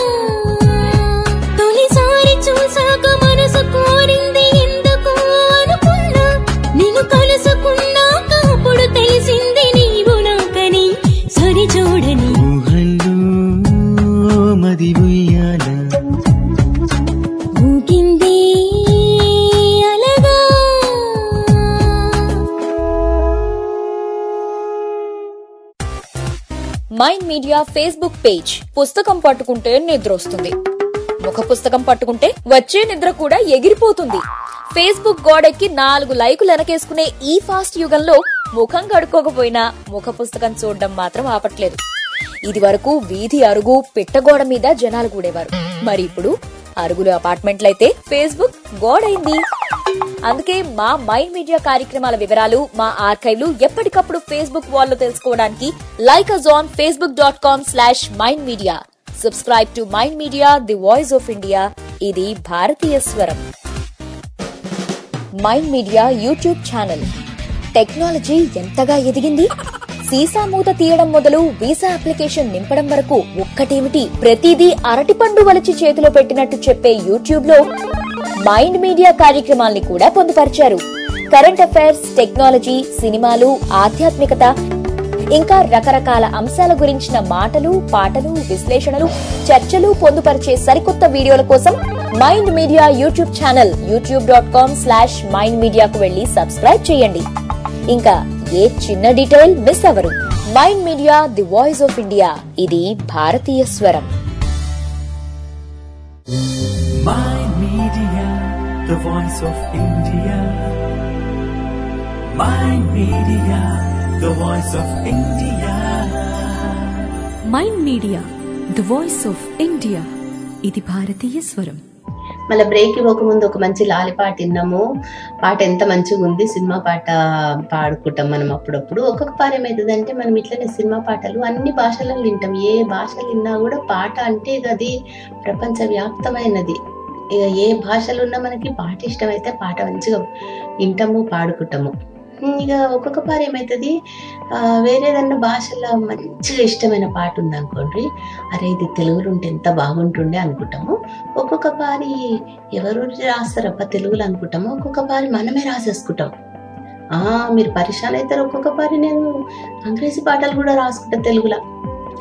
తొలిసారి చూసాక మనసు కోరింది ఎందుకు అనుకున్నా నిన్ను కలుసుకున్నాక అప్పుడు తెలిసింది నీవు నాకని సరి చూడని ఊహల్లో మది ఉయ్యాల ఊగింది అలగా మైండ్ మీడియా ఫేస్బుక్ పేజ్ పుస్తకం పట్టుకుంటే నిద్ర వస్తుంది ముఖ పుస్తకం పట్టుకుంటే వచ్చే నిద్ర కూడా ఎగిరిపోతుంది ఫేస్బుక్ గోడెక్కి నాలుగు లైకులు వెనకేసుకునే ఈ ఫాస్ట్ యుగంలో ముఖం కడుక్కోకపోయినా ముఖ పుస్తకం చూడడం మాత్రం ఆపట్లేదు ఇది వరకు వీధి అరుగు పిట్టగోడ మీద జనాలు కూడేవారు మరి ఇప్పుడు అరుగులు అపార్ట్మెంట్లయితే ఫేస్బుక్ గోడైంది అందుకే మా మైండ్ మీడియా కార్యక్రమాల వివరాలు మా ఆర్కైవ్లు ఎప్పటికప్పుడు ఫేస్బుక్ వాల్లో తెలుసుకోవడానికి like us on Facebook dot com slash mind media subscribe to mind media the voice of India ఇది భారతీయ స్వరం mind media YouTube channel technology ఎంతగా ఎదిగింది సీసా మూత తీయడం మొదలు వీసా అప్లికేషన్ నింపడం వరకు ఒక్కటేమిటి ప్రతిదీ అరటిపండు వలిచి చేతిలో పెట్టినట్టు చెప్పే యూట్యూబ్ లో మైండ్ మీడియా కార్యక్రమాల్ని కూడా పొందుపరిచారు కరెంట్ అఫైర్స్ టెక్నాలజీ సినిమాలు ఆధ్యాత్మికత ఇంకా రకరకాల అంశాల గురించిన మాటలు పాటలు విశ్లేషణలు చర్చలు పొందుపరిచే సరికొత్త వీడియోల కోసం mind media YouTube channel YouTube dot com slash mind మీడియాకు వెళ్లి సబ్స్క్రైబ్ చేయండి ఇంకా ఏ చిన్న డీటెయిల్ మిస్ అవరు mind media the voice of India ఇది భారతీయ స్వరం Mind Media, the voice of India. Mind Media, the voice of India. Mind media the voice of India ఇది భారతీయ స్వరం మళ్ళీ బ్రేక్ ఇవ్వకముందు ఒక మంచి లాలి పాట విన్నాము పాట ఎంత మంచిగా ఉంది సినిమా పాట పాడుకుంటాం మనం అప్పుడప్పుడు ఒక్కొక్క పాట ఏమవుతుందంటే మనం ఇట్లనే సినిమా పాటలు అన్ని భాషలలో వింటాం ఏ భాషలు విన్నా కూడా పాట అంటే ఇక అది ప్రపంచ వ్యాప్తమైనది ఇక ఏ భాషలు ఉన్నా మనకి పాట ఇష్టమైతే పాట మంచిగా వింటాము పాడుకుంటాము ఇక ఒక్కొక్క పాట ఏమవుతుంది ఆ, వేరేదన్నా భాషలో మంచిగా ఇష్టమైన పాట ఉంది అనుకోండి అరే ఇది తెలుగులో ఉంటే ఎంత బాగుంటుండే అనుకుంటాము ఒక్కొక్క పారి ఎవరు రాస్తారబ్బా తెలుగులో అనుకుంటాము ఒక్కొక్క పారి మనమే రాసేసుకుంటాం ఆ మీరు పరిశాన్ అవుతారు ఒక్కొక్క పారి నేను అంగ్రేజీ పాటలు కూడా రాసుకుంటా తెలుగులో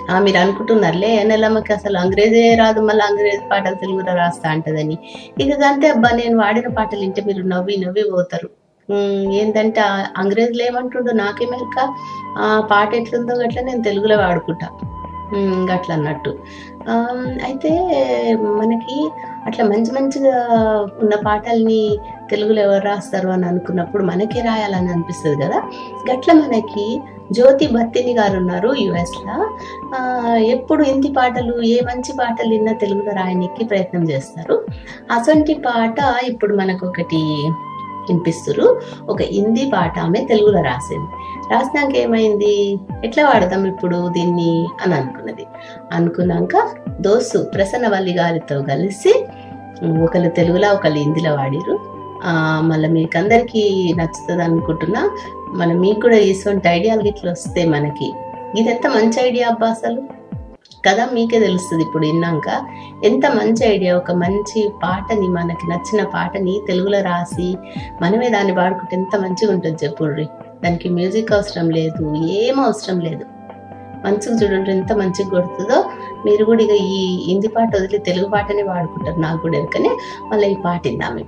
ఆ, మీరు అనుకుంటున్నారులే ఎన్నెలమ్మకి అసలు అంగ్రేజే రాదు మళ్ళీ అంగ్రేజ్ పాటలు తెలుగులో రాస్తా అంటదని ఇక అంతే అబ్బా నేను వాడిన పాటలు వింటే మీరు నవ్వి నవ్వి పోతారు ఉమ్, ఏంటంటే ఆ అంగ్రేజులు ఏమంటుండో నాకేమెరక ఆ పాట ఎట్లుందో గట్లా నేను తెలుగులో వాడుకుంటా ఉమ్, గట్ల అన్నట్టు ఆమ్, అయితే మనకి అట్లా మంచి మంచిగా ఉన్న పాటల్ని తెలుగులో ఎవరు రాస్తారు అని అనుకున్నప్పుడు మనకే రాయాలని అనిపిస్తుంది కదా గట్ల మనకి జ్యోతి భత్తిని గారు ఉన్నారు యుఎస్లో ఎప్పుడు హిందీ పాటలు ఏ మంచి పాటలు విన్నా తెలుగులో రాయడానికి ప్రయత్నం చేస్తారు అసంటి పాట ఇప్పుడు మనకు ఒకటి వినిపిస్తురు ఒక హిందీ పాట ఆమె తెలుగులో రాసింది రాసినాక ఏమైంది ఎట్లా వాడదాం ఇప్పుడు దీన్ని అని అనుకున్నది అనుకున్నాక దోస్తు ప్రసన్నవల్లి గారితో కలిసి ఒకళ్ళు తెలుగులో ఒకళ్ళు హిందీలో వాడిరు ఆ, మళ్ళీ మీకు అందరికీ నచ్చుతుంది అనుకుంటున్నా మన మీకు కూడా ఇటువంటి ఐడియాలు గిట్ల వస్తే మనకి ఇది ఎంత మంచి ఐడియా అబ్బా అసలు కదా మీకే తెలుస్తుంది ఇప్పుడు విన్నాక ఎంత మంచి ఐడియా ఒక మంచి పాటని మనకి నచ్చిన పాటని తెలుగులో రాసి మనమే దాన్ని పాడుకుంటే ఎంత మంచిగా ఉంటుంది చెప్పుర్రి దానికి మ్యూజిక్ అవసరం లేదు ఏం అవసరం లేదు మంచిగా చూడండి ఎంత మంచిగా కొడుతుందో మీరు కూడా ఇక ఈ హిందీ పాట వదిలి తెలుగు పాటనే వాడుకుంటారు నాకు కూడా ఎరకనే మళ్ళీ ఈ పాట ఇందాము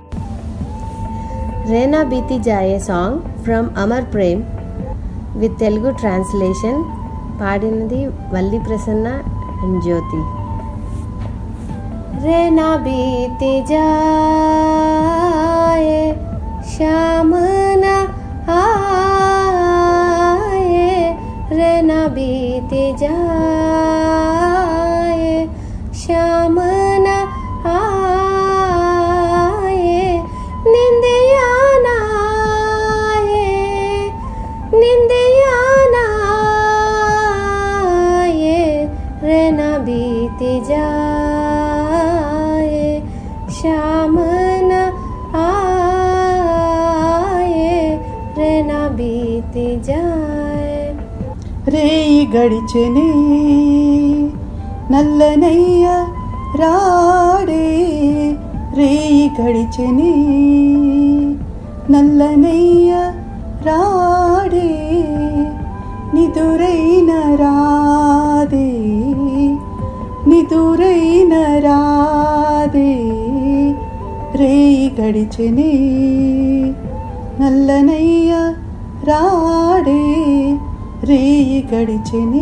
Raina బీతి Jaaye song from Amar Prem with Telugu translation పాడినది వల్లి ప్రసన్న అండ్ జ్యోతి రేనా బీతి జాయే श्याम न आए रे न बीत जाए श्याम न आए निंदिया न आए निंदिया न आए रे न बीत जाए श्याम न आए रे न बीत जाए రేయి గడిచెనే నల్లనయ్య రాడే రేయి గడిచెనే నల్లనయ్య రాడే నిదురైన రాదే నిదురైన రాదే రేయి గడిచెనే నల్లనయ్య రాడే రేయి గడిచెనే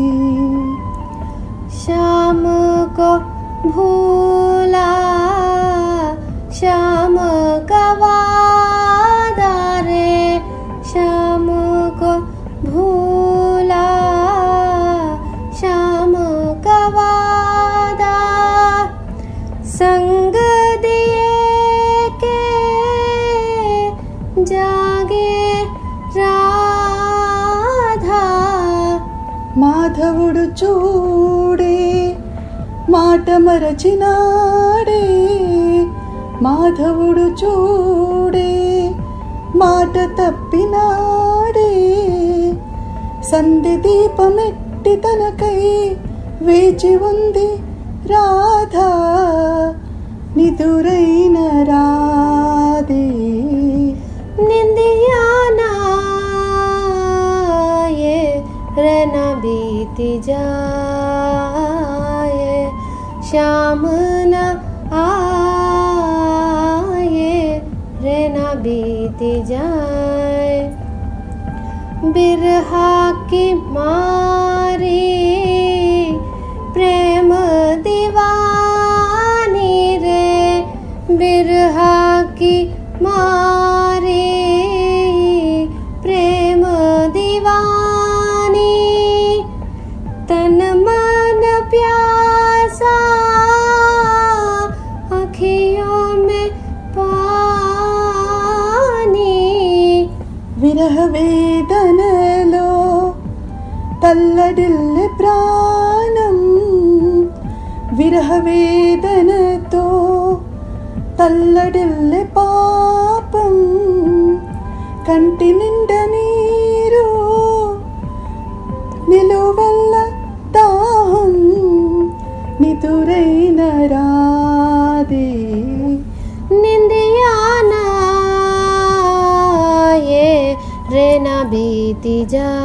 शाम को भूला शाम का वादा रे शाम को भूला शाम का वादा संग दिए के जागे राधा మాధవుడు చూడే మాట మరచినాడే మాధవుడు చూడే మాట తప్పినాడే సంధి దీపమెట్టి తనకై వేచి ఉంది రాధా నిదురైన రాదే निंदिया ना ये रहना बीत जाए शाम न आए रहना बीत जाए बिरहा की मारी प्रेम दीवानी रे बिरहा की मारी प्रेम दीवानी तन मन प्यासा अखियों में पानी విరహ వేదనలో తల్లడిల్లె ప్రాణం విరహ వేదనతో తల్లడిల్లె పాపం కంటి నిండ నీరు నిలువెల్ల దాహం నిదురైన రాదే निंदिया ना ये रे न बीती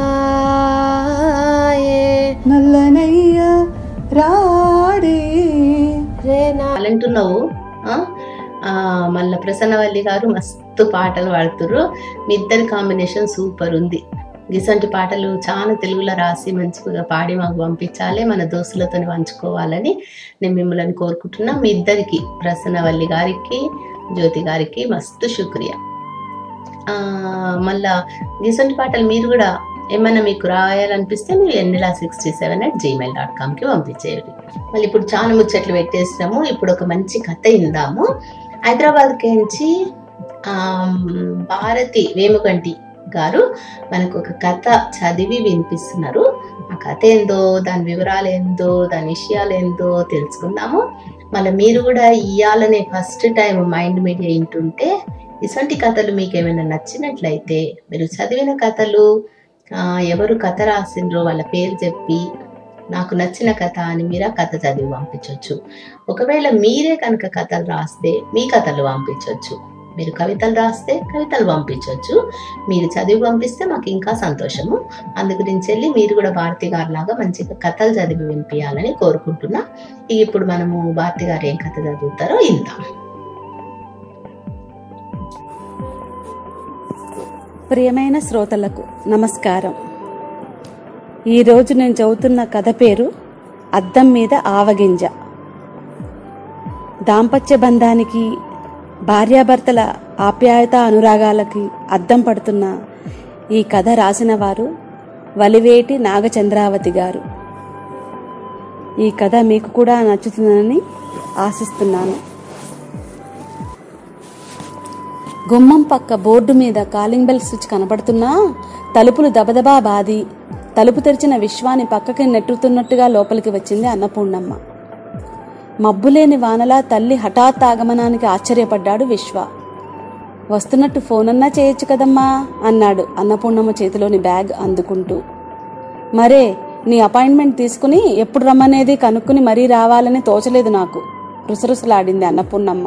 जाए నల్లనయ్య రాడే रे ना టాలెంట్ ఉన్నావు ఆ? ఆ, మళ్ళా ప్రసన్నవల్లి గారు మస్తు పాటలు పాడుతుర్రు మీ ఇద్దరి కాంబినేషన్ సూపర్ ఉంది ఇసంటి పాటలు చాలా తెలుగులో రాసి మంచిగా పాడి మాకు పంపించాలి మన దోస్తులతో పంచుకోవాలని నేను మిమ్మల్ని కోరుకుంటున్నా మీ ఇద్దరికి ప్రసన్నవల్లి గారికి జ్యోతి గారికి మస్తు శుక్రియా ఆ, మళ్ళా ఇసంటి పాటలు మీరు కూడా ఏమైనా మీకు రాయాలనిపిస్తే మీరు Ennela sixty seven at Gmail dot కామ్కి పంపించేయండి మళ్ళీ ఇప్పుడు చాలా ముచ్చట్లు పెట్టేసినాము ఇప్పుడు ఒక మంచి కథ ఇందాము హైదరాబాద్కి నుంచి భారతి వేముగంటి గారు మనకు ఒక కథ చదివి వినిపిస్తున్నారు ఆ కథ ఏందో దాని వివరాలు ఏందో దాని విషయాలు ఏందో తెలుసుకుందాము మళ్ళీ మీరు కూడా ఇయ్యాలనే ఫస్ట్ టైం మైండ్ మీడియా వింటుంటే ఇటువంటి కథలు మీకు ఏమైనా నచ్చినట్లయితే మీరు చదివిన కథలు ఆ, ఎవరు కథ రాసిండ్రో వాళ్ళ పేరు చెప్పి నాకు నచ్చిన కథ అని మీరు ఆ కథ చదివి పంపించవచ్చు ఒకవేళ మీరే కనుక కథలు రాస్తే మీ కథలు పంపించవచ్చు మీరు కవితలు రాస్తే కవితలు పంపించవచ్చు మీరు చదివి పంపిస్తే మాకు ఇంకా సంతోషము అందు గురించి వెళ్ళి మీరు కూడా భారతి గారి లాగా మంచిగా కథలు చదివి వినిపించాలని కోరుకుంటున్నా ఇక ఇప్పుడు మనము భారతి గారు ఏం కథ చదువుతారో ఇందాం ప్రియమైన శ్రోతలకు నమస్కారం ఈరోజు నేను చదువుతున్న కథ పేరు అద్దం మీద ఆవగింజ దాంపత్య బంధానికి భార్యాభర్తల ఆప్యాయత అనురాగాలకి అద్దం పడుతున్న ఈ కథ రాసిన వారు వలివేటి నాగచంద్రావతి గారు ఈ కథ మీకు కూడా నచ్చుతుందని ఆశిస్తున్నాను గుమ్మం పక్క బోర్డు మీద కాలింగ్ బెల్ స్విచ్ కనపడుతున్నా తలుపులు దబదబా బాది తలుపు తెరిచిన విశ్వాన్ని పక్కకి నెట్టుతున్నట్టుగా లోపలికి వచ్చింది అన్నపూర్ణమ్మ మబ్బులేని వానలా తల్లి హఠాత్ ఆగమనానికి ఆశ్చర్యపడ్డాడు విశ్వ వస్తున్నట్టు ఫోనన్నా చేయొచ్చు కదమ్మా అన్నాడు అన్నపూర్ణమ్మ చేతిలోని బ్యాగ్ అందుకుంటూ మరే నీ అపాయింట్మెంట్ తీసుకుని ఎప్పుడు రమ్మనేది కనుక్కుని మరీ రావాలని తోచలేదు నాకు రుసరుసలాడింది అన్నపూర్ణమ్మ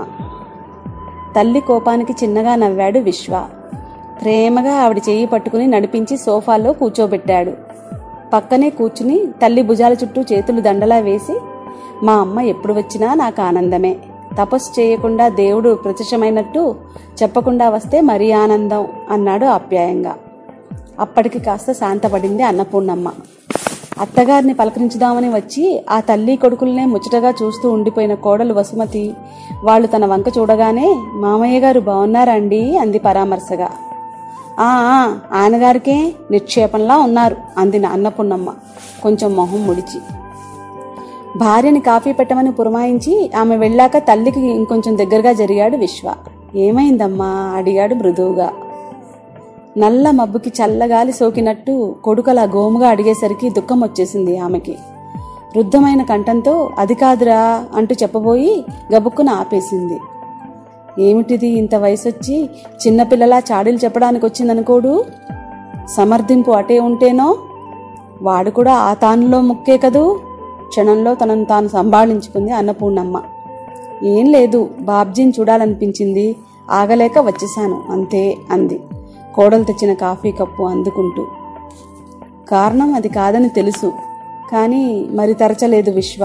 తల్లి కోపానికి చిన్నగా నవ్వాడు విశ్వ ప్రేమగా ఆవిడ చెయ్యి పట్టుకుని నడిపించి సోఫాలో కూర్చోబెట్టాడు పక్కనే కూర్చుని తల్లి భుజాల చుట్టూ చేతులు దండలా వేసి మా అమ్మ ఎప్పుడు వచ్చినా నాకు ఆనందమే తపస్సు చేయకుండా దేవుడు ప్రత్యక్షమైనట్టు చెప్పకుండా వస్తే మరీ ఆనందం అన్నాడు ఆప్యాయంగా అప్పటికి కాస్త శాంతపడింది అన్నపూర్ణమ్మ అత్తగారిని పలకరించుదామని వచ్చి ఆ తల్లి కొడుకుల్నే ముచ్చటగా చూస్తూ ఉండిపోయిన కోడలు వసుమతి వాళ్ళు తన వంక చూడగానే మామయ్య గారు బాగున్నారండి అంది పరామర్శగా ఆ ఆ, ఆయనగారికే నిక్షేపంలా ఉన్నారు అంది నా అన్నపూర్ణమ్మ కొంచెం మొహం ముడిచి భార్యని కాఫీ పెట్టమని పురమాయించి ఆమె వెళ్ళాక తల్లికి ఇంకొంచెం దగ్గరగా జరిగాడు విశ్వ ఏమైందమ్మా అడిగాడు మృదువుగా నల్ల మబ్బుకి చల్లగాలి సోకినట్టు కొడుకలా గోముగా అడిగేసరికి దుఃఖం వచ్చేసింది ఆమెకి రుద్ధమైన కంఠంతో అది కాదురా అంటూ చెప్పబోయి గబుక్కున ఆపేసింది ఏమిటిది ఇంత వయసొచ్చి చిన్నపిల్లలా చాడీలు చెప్పడానికి వచ్చిందనుకోడు సమర్థింపు అటే ఉంటేనో వాడు కూడా ఆ తానులో ముక్కే కదూ క్షణంలో తనను తాను సంభాళించుకుంది అన్నపూర్ణమ్మ ఏం లేదు బాబ్జీని చూడాలనిపించింది ఆగలేక వచ్చేశాను అంతే అంది కోడలు తెచ్చిన కాఫీ కప్పు అందుకుంటూ కారణం అది కాదని తెలుసు కానీ మరి తరచలేదు విశ్వ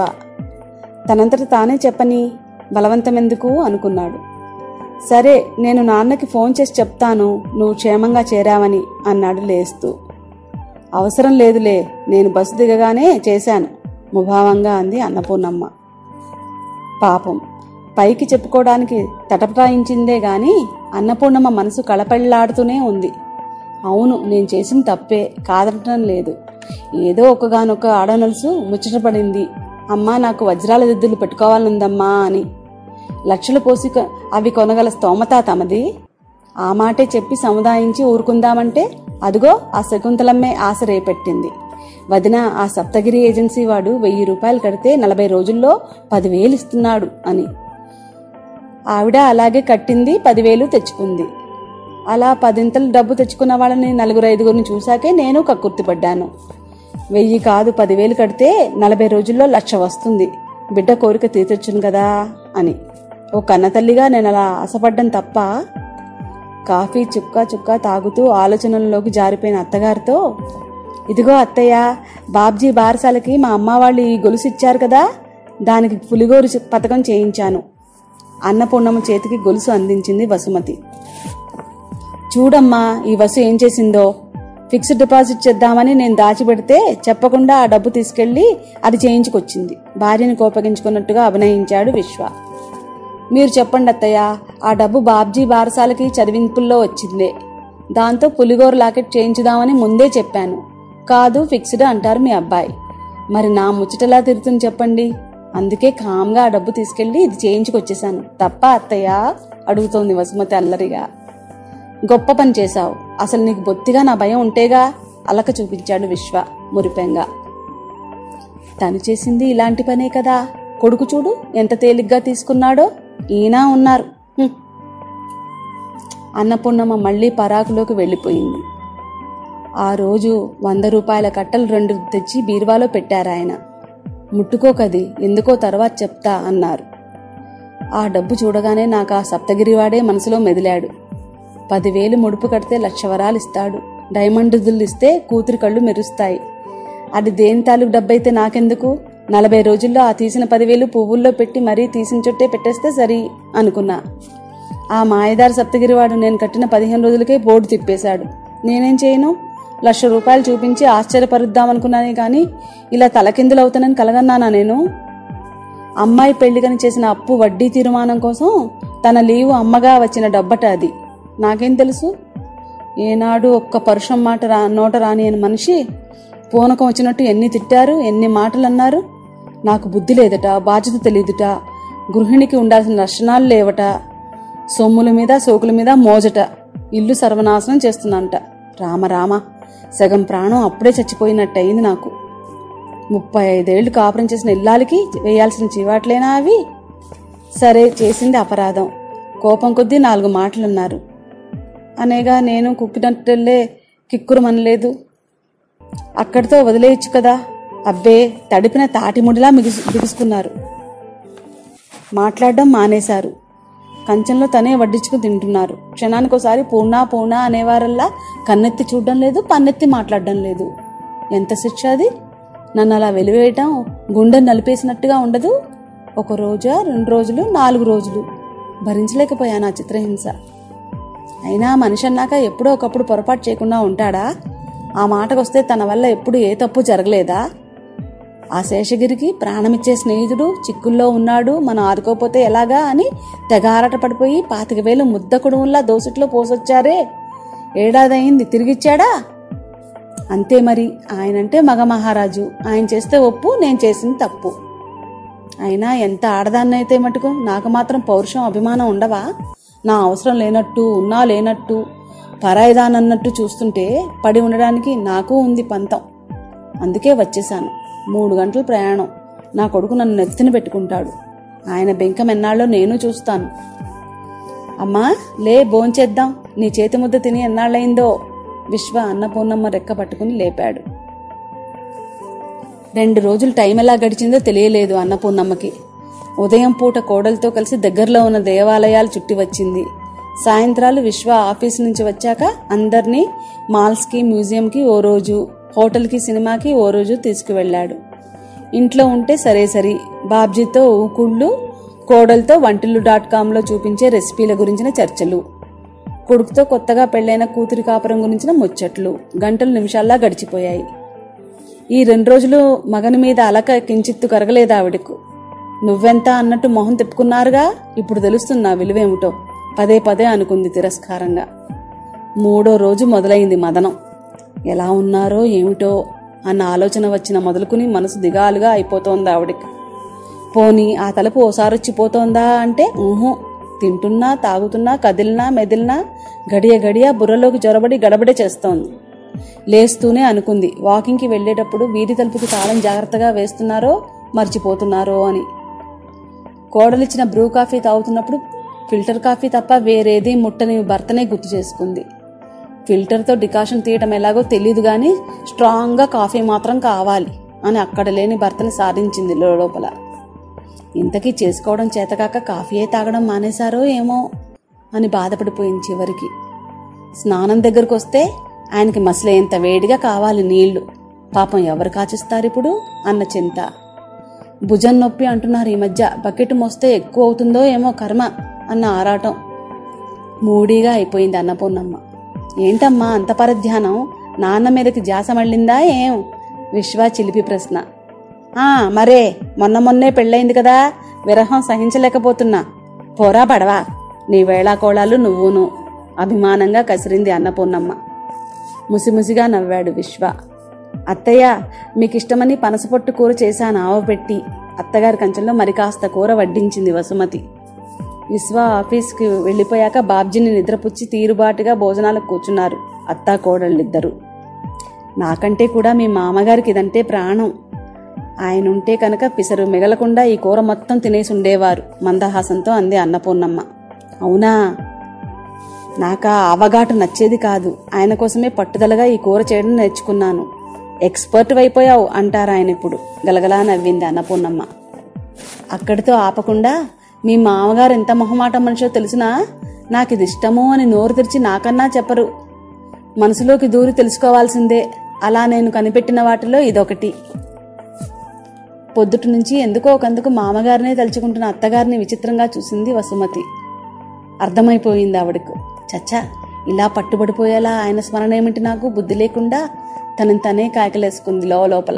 తనంతట తానే చెప్పని బలవంతమెందుకు అనుకున్నాడు సరే నేను నాన్నకి ఫోన్ చేసి చెప్తాను నువ్వు క్షేమంగా చేరావని అన్నాడు లేస్తూ అవసరం లేదులే నేను బస్సు దిగగానే చేశాను ముభావంగా అంది అన్నపూర్ణమ్మ పాపం పైకి చెప్పుకోవడానికి తటపటాయించిందే గాని అన్నపూర్ణమ్మ మనసు కళపెళ్లాడుతూనే ఉంది అవును నేను చేసిన తప్పే కాదనటం లేదు ఏదో ఒకగానొక ఆడనలుసు ముచ్చటపడింది అమ్మా నాకు వజ్రాల దిద్దులు పెట్టుకోవాలనుందమ్మా అని లక్షలు పోసి కొ- అవి కొనగల స్తోమత తమది ఆ మాటే చెప్పి సముదాయించి ఊరుకుందామంటే అదిగో ఆ శకుంతలమ్మే ఆశ రేపెట్టింది వదిన ఆ సప్తగిరి ఏజెన్సీ వాడు వెయ్యి రూపాయలు కడితే నలభై రోజుల్లో పదివేలు ఇస్తున్నాడు అని ఆవిడ అలాగే కట్టింది పదివేలు తెచ్చుకుంది అలా పదింతలు డబ్బు తెచ్చుకున్న వాళ్ళని నలుగురు ఐదుగురిని చూశాకే నేను కక్కుర్తిపడ్డాను వెయ్యి కాదు పదివేలు కడితే నలభై రోజుల్లో లక్ష వస్తుంది బిడ్డ కోరిక తీర్చొచ్చును కదా అని ఓ కన్నతల్లిగా నేను అలా ఆశపడ్డం తప్ప కాఫీ చుక్క చుక్క తాగుతూ ఆలోచనల్లోకి జారిపోయిన అత్తగారితో ఇదిగో అత్తయ్య బాబ్జీ బారసాలకి మా అమ్మ వాళ్ళు ఈ గొలుసు ఇచ్చారు కదా దానికి పులిగోరు చ- పథకం చేయించాను అన్నపూర్ణమ్మ చేతికి గొలుసు అందించింది వసుమతి చూడమ్మా ఈ వసు ఏం చేసిందో ఫిక్స్డ్ డిపాజిట్ చేద్దామని నేను దాచిపెడితే చెప్పకుండా ఆ డబ్బు తీసుకెళ్లి అది చేయించుకొచ్చింది భార్యని కోపగించుకున్నట్టుగా అభినయించాడు విశ్వ మీరు చెప్పండి అత్తయ్య ఆ డబ్బు బాబ్జీ బారసాలకి చదివింపుల్లో వచ్చిందే దాంతో పులిగోర లాకెట్ చేయించుదామని ముందే చెప్పాను కాదు ఫిక్స్డ్ అంటారు మీ అబ్బాయి మరి నా ముచ్చటలా తిరుతుంది చెప్పండి అందుకే కామ్గా ఆ డబ్బు తీసుకెళ్లి ఇది చేయించుకొచ్చేసాను తప్ప అత్తయ్య అడుగుతోంది వసుమతి అల్లరిగా గొప్ప పని చేశావు అసలు నీకు బొత్తిగా నా భయం ఉంటేగా అలక చూపించాడు విశ్వ మురిపెంగా తను చేసింది ఇలాంటి పనే కదా కొడుకు చూడు ఎంత తేలిగ్గా తీసుకున్నాడో ఈయన ఉన్నారు హ్మ్. అన్నపూర్ణమ్మ మళ్ళీ పరాకులోకి వెళ్ళిపోయింది ఆ రోజు వంద రూపాయల కట్టలు రెండు తెచ్చి బీరువాలో పెట్టారాయన ముట్టుకోకది ఎందుకో తర్వాత చెప్తా అన్నారు ఆ డబ్బు చూడగానే నాకు ఆ సప్తగిరివాడే మనసులో మెదిలాడు పదివేలు ముడుపు కడితే లక్ష వరాలు ఇస్తాడు డైమండ్ దుల్లు ఇస్తే కూతురి కళ్ళు మెరుస్తాయి అది దేని తాలూకు డబ్బైతే నాకెందుకు నలభై రోజుల్లో ఆ తీసిన పదివేలు పువ్వుల్లో పెట్టి మరీ తీసిన చుట్టే పెట్టేస్తే సరి అనుకున్నా ఆ మాయదారి సప్తగిరివాడు నేను కట్టిన పదిహేను రోజులకే బోర్డు తిప్పేశాడు నేనేం చేయను లక్ష రూపాయలు చూపించి ఆశ్చర్యపరుద్దామనుకున్నానే కానీ ఇలా తలకిందులవుతానని కలగన్నానా నేను అమ్మాయి పెళ్లికని చేసిన అప్పు వడ్డీ తీర్మానం కోసం తన లీవు అమ్మగా వచ్చిన డబ్బట అది నాకేం తెలుసు ఏనాడు ఒక్క పరుషం మాట రా నోట రాని అని మనిషి పూనకం వచ్చినట్టు ఎన్ని తిట్టారు ఎన్ని మాటలు అన్నారు నాకు బుద్ధి లేదట బాధ్యత తెలియదుట గృహిణికి ఉండాల్సిన లక్షణాలు లేవట సొమ్ముల మీద సోకుల మీద మోజట ఇల్లు సర్వనాశనం చేస్తున్నాంట రామ రామ సగం ప్రాణం అప్పుడే చచ్చిపోయినట్టు అయింది నాకు ముప్పై ఐదేళ్లు కాపురం చేసిన ఇల్లాలకి వేయాల్సిన చివాట్లేనా అవి సరే చేసింది అపరాధం కోపం కొద్దీ నాలుగు మాటలున్నారు అనేగా నేను కుక్కినట్టెళ్ళే కిక్కురుమనలేదు అక్కడితో వదిలేయచ్చు కదా అబ్బే తడిపిన తాటిముడిలా మిగిసి బిగుసుకున్నారు మాట్లాడడం మానేశారు కంచంలో తనే వడ్డించుకుని తింటున్నారు క్షణానికోసారి పూర్ణా పూర్ణా అనేవారల్లా కన్నెత్తి చూడడం లేదు పన్నెత్తి మాట్లాడడం లేదు ఎంత శిక్ష అది నన్ను అలా వెలివేయటం గుండె నలిపేసినట్టుగా ఉండదు ఒక రోజా రెండు రోజులు నాలుగు రోజులు భరించలేకపోయాను ఆ చిత్రహింస అయినా మనిషి అన్నాక ఎప్పుడో ఒకప్పుడు పొరపాటు చేయకుండా ఉంటాడా ఆ మాటకొస్తే తన వల్ల ఎప్పుడు ఏ తప్పు జరగలేదా ఆ శేషగిరికి ప్రాణమిచ్చే స్నేహితుడు చిక్కుల్లో ఉన్నాడు మనం ఆదుకోపోతే ఎలాగా అని తెగారట పడిపోయి పాతిక వేలు ముద్ద కుడుముల్లా దోసిట్లో పోసొచ్చారే ఏడాదయింది తిరిగిచ్చాడా అంతే మరి ఆయనంటే మగ మహారాజు ఆయన చేస్తే ఒప్పు నేను చేసింది తప్పు అయినా ఎంత ఆడదాన్నైతే మటుకు నాకు మాత్రం పౌరుషం అభిమానం ఉండవా నా అవసరం లేనట్టు ఉన్నా లేనట్టు పరాయిదానన్నట్టు చూస్తుంటే పడి ఉండడానికి నాకు ఉంది పంతం అందుకే వచ్చేశాను మూడు గంటల ప్రయాణం నా కొడుకు నన్ను నెత్తిన పెట్టుకుంటాడు ఆయన బెంకం ఎన్నాళ్ళో నేను చూస్తాను అమ్మా లే భోంచేద్దాం నీ చేతి ముద్ద తిని ఎన్నాళ్ళయిందో విశ్వ అన్నపూర్ణమ్మ రెక్క పట్టుకుని లేపాడు రెండు రోజులు టైం ఎలా గడిచిందో తెలియలేదు అన్నపూర్ణమ్మకి ఉదయం పూట కోడలతో కలిసి దగ్గరలో ఉన్న దేవాలయాలు చుట్టి వచ్చింది సాయంత్రాలు విశ్వ ఆఫీస్ నుంచి వచ్చాక అందరినీ మాల్స్కి మ్యూజియంకి ఓ రోజు హోటల్కి సినిమాకి ఓ రోజు తీసుకువెళ్ళాడు ఇంట్లో ఉంటే సరే సరి బాబ్జీతో ఊకుళ్ళు కోడలతో వంటిల్లు డాట్ కామ్లో చూపించే రెసిపీల గురించిన చర్చలు కొడుకుతో కొత్తగా పెళ్ళైన కూతురి కాపురం గురించిన ముచ్చట్లు గంటలు నిమిషాల్లా గడిచిపోయాయి ఈ రెండు రోజులు మగని మీద అలక కించిత్తు కరగలేదు ఆవిడకు నువ్వెంత అన్నట్టు మొహం తిప్పుకున్నారుగా ఇప్పుడు తెలుస్తుంది నా విలువేమిటో పదే పదే అనుకుంది తిరస్కారంగా మూడో రోజు మొదలైంది మదనం ఎలా ఉన్నారో ఏమిటో అన్న ఆలోచన వచ్చిన మొదలుకుని మనసు దిగాలుగా అయిపోతోంది ఆవిడకి పోనీ ఆ తలుపు ఓసారొచ్చిపోతోందా అంటే ఊహు తింటున్నా తాగుతున్నా కదిలినా మెదిలినా గడియ గడియ బుర్రలోకి జొరబడి గడబడే చేస్తోంది లేస్తూనే అనుకుంది వాకింగ్కి వెళ్ళేటప్పుడు వీధి తలుపుకి తాళం జాగ్రత్తగా వేస్తున్నారో మర్చిపోతున్నారో అని కోడలిచ్చిన బ్రూ కాఫీ తాగుతున్నప్పుడు ఫిల్టర్ కాఫీ తప్ప వేరేది ముట్టని భర్తనే గుర్తు చేసుకుంది ఫిల్టర్తో డికాషన్ తీయటం ఎలాగో తెలియదు కానీ స్ట్రాంగ్గా కాఫీ మాత్రం కావాలి అని అక్కడ లేని భర్తని సాధించింది లోపల ఇంతకీ చేసుకోవడం చేతకాక కాఫీయే తాగడం మానేశారో ఏమో అని బాధపడిపోయింది చివరికి స్నానం దగ్గరకు వస్తే ఆయనకి మసలేంత వేడిగా కావాలి నీళ్లు పాపం ఎవరు కాచిస్తారు ఇప్పుడు అన్న చింత భుజం నొప్పి అంటున్నారు ఈ మధ్య బకెట్ మోస్తే ఎక్కువ అవుతుందో ఏమో కర్మ అన్న ఆరాటం మూడీగా అయిపోయింది అన్నపూర్ణమ్మ ఏంటమ్మా అంత పరధ్యానం నాన్న మీదకి జాస మళ్ళిందా ఏం విశ్వ చిలిపి ప్రశ్న ఆ మరే మొన్న మొన్నే పెళ్ళయింది కదా విరహం సహించలేకపోతున్నా పోరా పడవా నీ వేళాకోళాలు నువ్వును అభిమానంగా కసిరింది అన్నపూర్ణమ్మ ముసిముసిగా నవ్వాడు విశ్వ అత్తయ్య మీకిష్టమని పనసపొట్టు కూర చేశాను ఆవపెట్టి అత్తగారి కంచెంలో మరి కాస్త కూర వడ్డించింది వసుమతి విశ్వ ఆఫీస్కి వెళ్ళిపోయాక బాబ్జీని నిద్రపుచ్చి తీరుబాటుగా భోజనాలకు కూర్చున్నారు అత్తా కోడళ్ళిద్దరు నాకంటే కూడా మీ మామగారికి ఇదంటే ప్రాణం ఆయన ఉంటే కనుక పిసరు మిగలకుండా ఈ కూర మొత్తం తినేసి ఉండేవారు మందహాసంతో అంది అన్నపూర్ణమ్మ అవునా నాకా అవగాటు నచ్చేది కాదు ఆయన కోసమే పట్టుదలగా ఈ కూర చేయడం నేర్చుకున్నాను ఎక్స్పర్ట్ అయిపోయావు అంటారు ఆయన ఇప్పుడు గలగలా నవ్వింది అన్నపూర్ణమ్మ అక్కడితో ఆపకుండా మీ మామగారు ఎంత మొహమాట మనిషో తెలిసినా నాకు ఇది ఇష్టమో అని నోరు తెరిచి నాకన్నా చెప్పరు మనసులోకి దూరి తెలుసుకోవాల్సిందే అలా నేను కనిపెట్టిన వాటిలో ఇదొకటి పొద్దుటి నుంచి ఎందుకో ఒకందుకు మామగారినే తలుచుకుంటున్న అత్తగారిని విచిత్రంగా చూసింది వసుమతి అర్థమైపోయింది ఆవిడకు చచ్చా ఇలా పట్టుబడిపోయేలా ఆయన స్మరణ ఏమిటి నాకు బుద్ధి లేకుండా తనని తనే కాయకలేసుకుంది లోపల